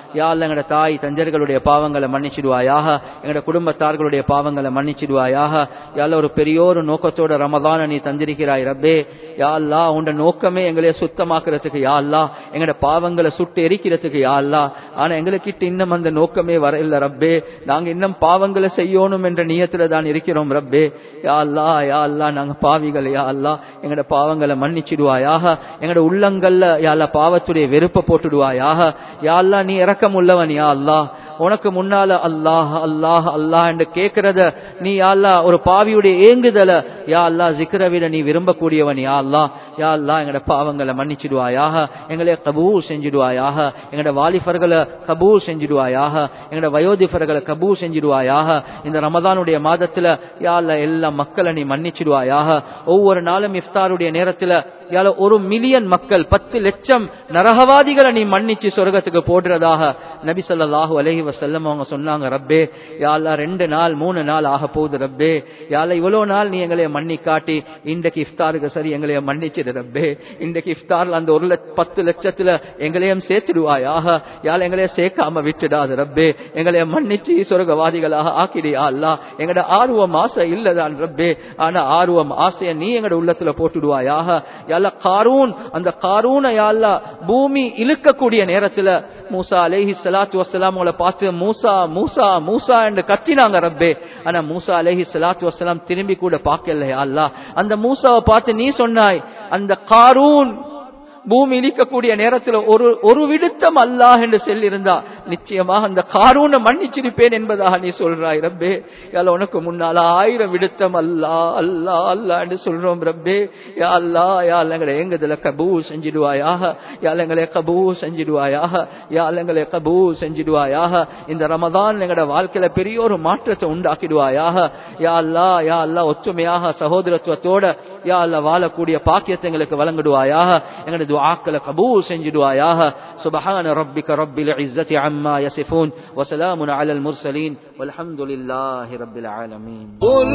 யா அல்லா எங்கட தாய் தஞ்சர்களுடைய பாவங்களை மன்னிச்சிடுவாயாக எங்கட குடும்பத்தார்களுடைய பாவங்களை மன்னிச்சிடுவாயாக யா அல்லா ஒரு பெரியோரு நோக்கத்தோட ரமதான நீ தந்திருக்கிறாய் ரப்பே யா அல்லா உண்ட நோக்கமே எங்களைய சுத்தமாக்குறதுக்கு யா அல்லா எங்கட பாவங்களை சுட்டு எரிக்கிறதுக்கு யா அல்லா ஆனா எங்களுக்கிட்ட இன்னும் அந்த நோக்கமே வர இல்ல ரப்பே நாங்க இன்னும் பாவங்களை செய்யணும் என்ற நியத்துல தான் இருக்கிறோம் ரப்பே யா அல்லா யா அல்லா நாங்க பாவிகள் யா அல்லா எங்கட பாவங்களை மன்னிச்சிடுவாயாக எங்கட உள்ளங்கள்ல யா அல்லா பாவத்துடைய வெறுப்பை போட்டுடுவாயாக யா அல்லா நீ இறக்கம் உள்ளவன் யா அல்லா உனக்கு முன்னால அல்லாஹ் அல்லாஹ் அல்லாஹ் என்று கேட்கிறத நீ யா அல்லா ஒரு பாவியுடைய ஏங்குதல யா அல்லா ஜிக்ர விட நீ விரும்பக்கூடியவன் யா அல்லா யா அல்லா எங்கட பாவங்களை மன்னிச்சிடுவாயாக எங்களை கபூல் செஞ்சிடுவாயாக எங்கட வாலிபர்களை கபூல் செஞ்சிடுவாயாக எங்கட வயோதிபர்களை கபூல் செஞ்சிடுவாயாக இந்த ரமதானுடைய மாதத்துல யா அல்லா எல்லா மக்களை நீ மன்னிச்சிடுவாயாக ஒவ்வொரு நாளும் இஃப்தாருடைய நேரத்துல யால ஒரு மில்லியன் மக்கள் பத்து லட்சம் நரகவாதிகளை நீ மன்னிச்சு சொர்க்கத்துக்கு போடுறதாக நபி ஸல்லல்லாஹு அலைஹி வஸல்லம் அவங்க சொன்னாங்க ரப்பே யா அல்லாஹ் ரெண்டு நாள் மூணு நாள் ஆக போகுது ரப்பே யா அல்லாஹ் இவ்வளவு நாள் நீ எங்களை மன்னி காட்டி இன்றைக்கு இஃப்தாருக்கு சரி எங்களை மன்னிச்சிடு ரப்பே இன்றைக்கு இஃப்தார்ல அந்த ஒரு லட்ச பத்து லட்சத்துல எங்களையும் சேர்த்துடுவாயாக யால எங்களைய சேர்க்காம விட்டுடாது ரப்பே எங்களைய மன்னிச்சு சொர்க்கவாதிகளாக ஆக்கிடியா அல்லா எங்கட ஆர்வம் ஆசை இல்லதான் ரப்பே ஆனா ஆர்வம் ஆசைய நீ எங்கட உள்ளத்துல போட்டுடுவாயாக யால காரூன் அந்த காரூன யாழ்லா பூமி இழுக்கக்கூடிய நேரத்துல மூசா அலேஹி சலாத்து வசலாம் உங்களை பார்த்து மூசா மூசா மூசா என்று கத்தினாங்க ரப்பே ஆனா மூசா அலேஹி சலாத்து வசலாம் திரும்பி கூட பார்க்கல அல்லா அந்த மூசாவை பார்த்து நீ சொன்னாய் அந்த காரூன் பூமி இழிக்கக்கூடிய நேரத்தில் ஒரு ஒரு விடுத்தம் அல்லாஹ் என்று சொல்லியிருந்தா நிச்சயமாக அந்த காரூனை மன்னிச்சிருப்பேன் என்பதாக நீ சொல்றாய் ரப்பே யால உனக்கு முன்னால ஆயிரம் விடுத்தம் அல்லா அல்லா அல்லா என்று சொல்றோம் ரப்பே யா அல்லா யால் எங்களை எங்கதுல கபூ செஞ்சிடுவாயாக யால் எங்களை கபூ செஞ்சிடுவாயாக யால் எங்களை கபூ செஞ்சிடுவாயாக இந்த ரமதான் எங்களோட வாழ்க்கையில பெரிய ஒரு மாற்றத்தை உண்டாக்கிடுவாயாக யா அல்லா யா அல்லா ஒற்றுமையாக சகோதரத்துவத்தோட யா அல்லா வாழக்கூடிய பாக்கியத்தை எங்களுக்கு வழங்கிடுவாயாக எங்களது துஆக்களை கபூல் செஞ்சிடுவாயாக சுபஹான ரப்பிக ரப்பில் இஸ்ஸத்தி அம்மா யசிஃபூன் வஸலாமுன் அலல் முர்சலீன் வல்ஹம்துலில்லாஹி ரப்பில் ஆலமீன் قل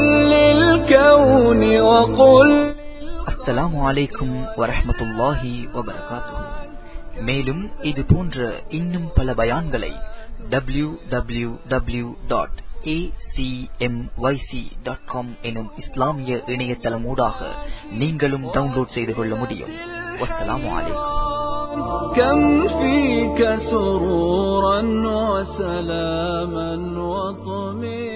للكون وقل அஸ்ஸலாமு அலைக்கும் வரஹ்மத்துல்லாஹி வபரகாத்துஹு மேலும் இது போன்ற இன்னும் பல பயான்களை டபிள்யூ டபிள்யூ டபிள்யூ டாட் எனும் இஸ்லாமிய இணையதளமூடாக நீங்களும் டவுன்லோட் செய்து கொள்ள முடியும் வஸ்ஸலாமு அலைக்கும் كم فيك سرورا وسلاما وطمئنا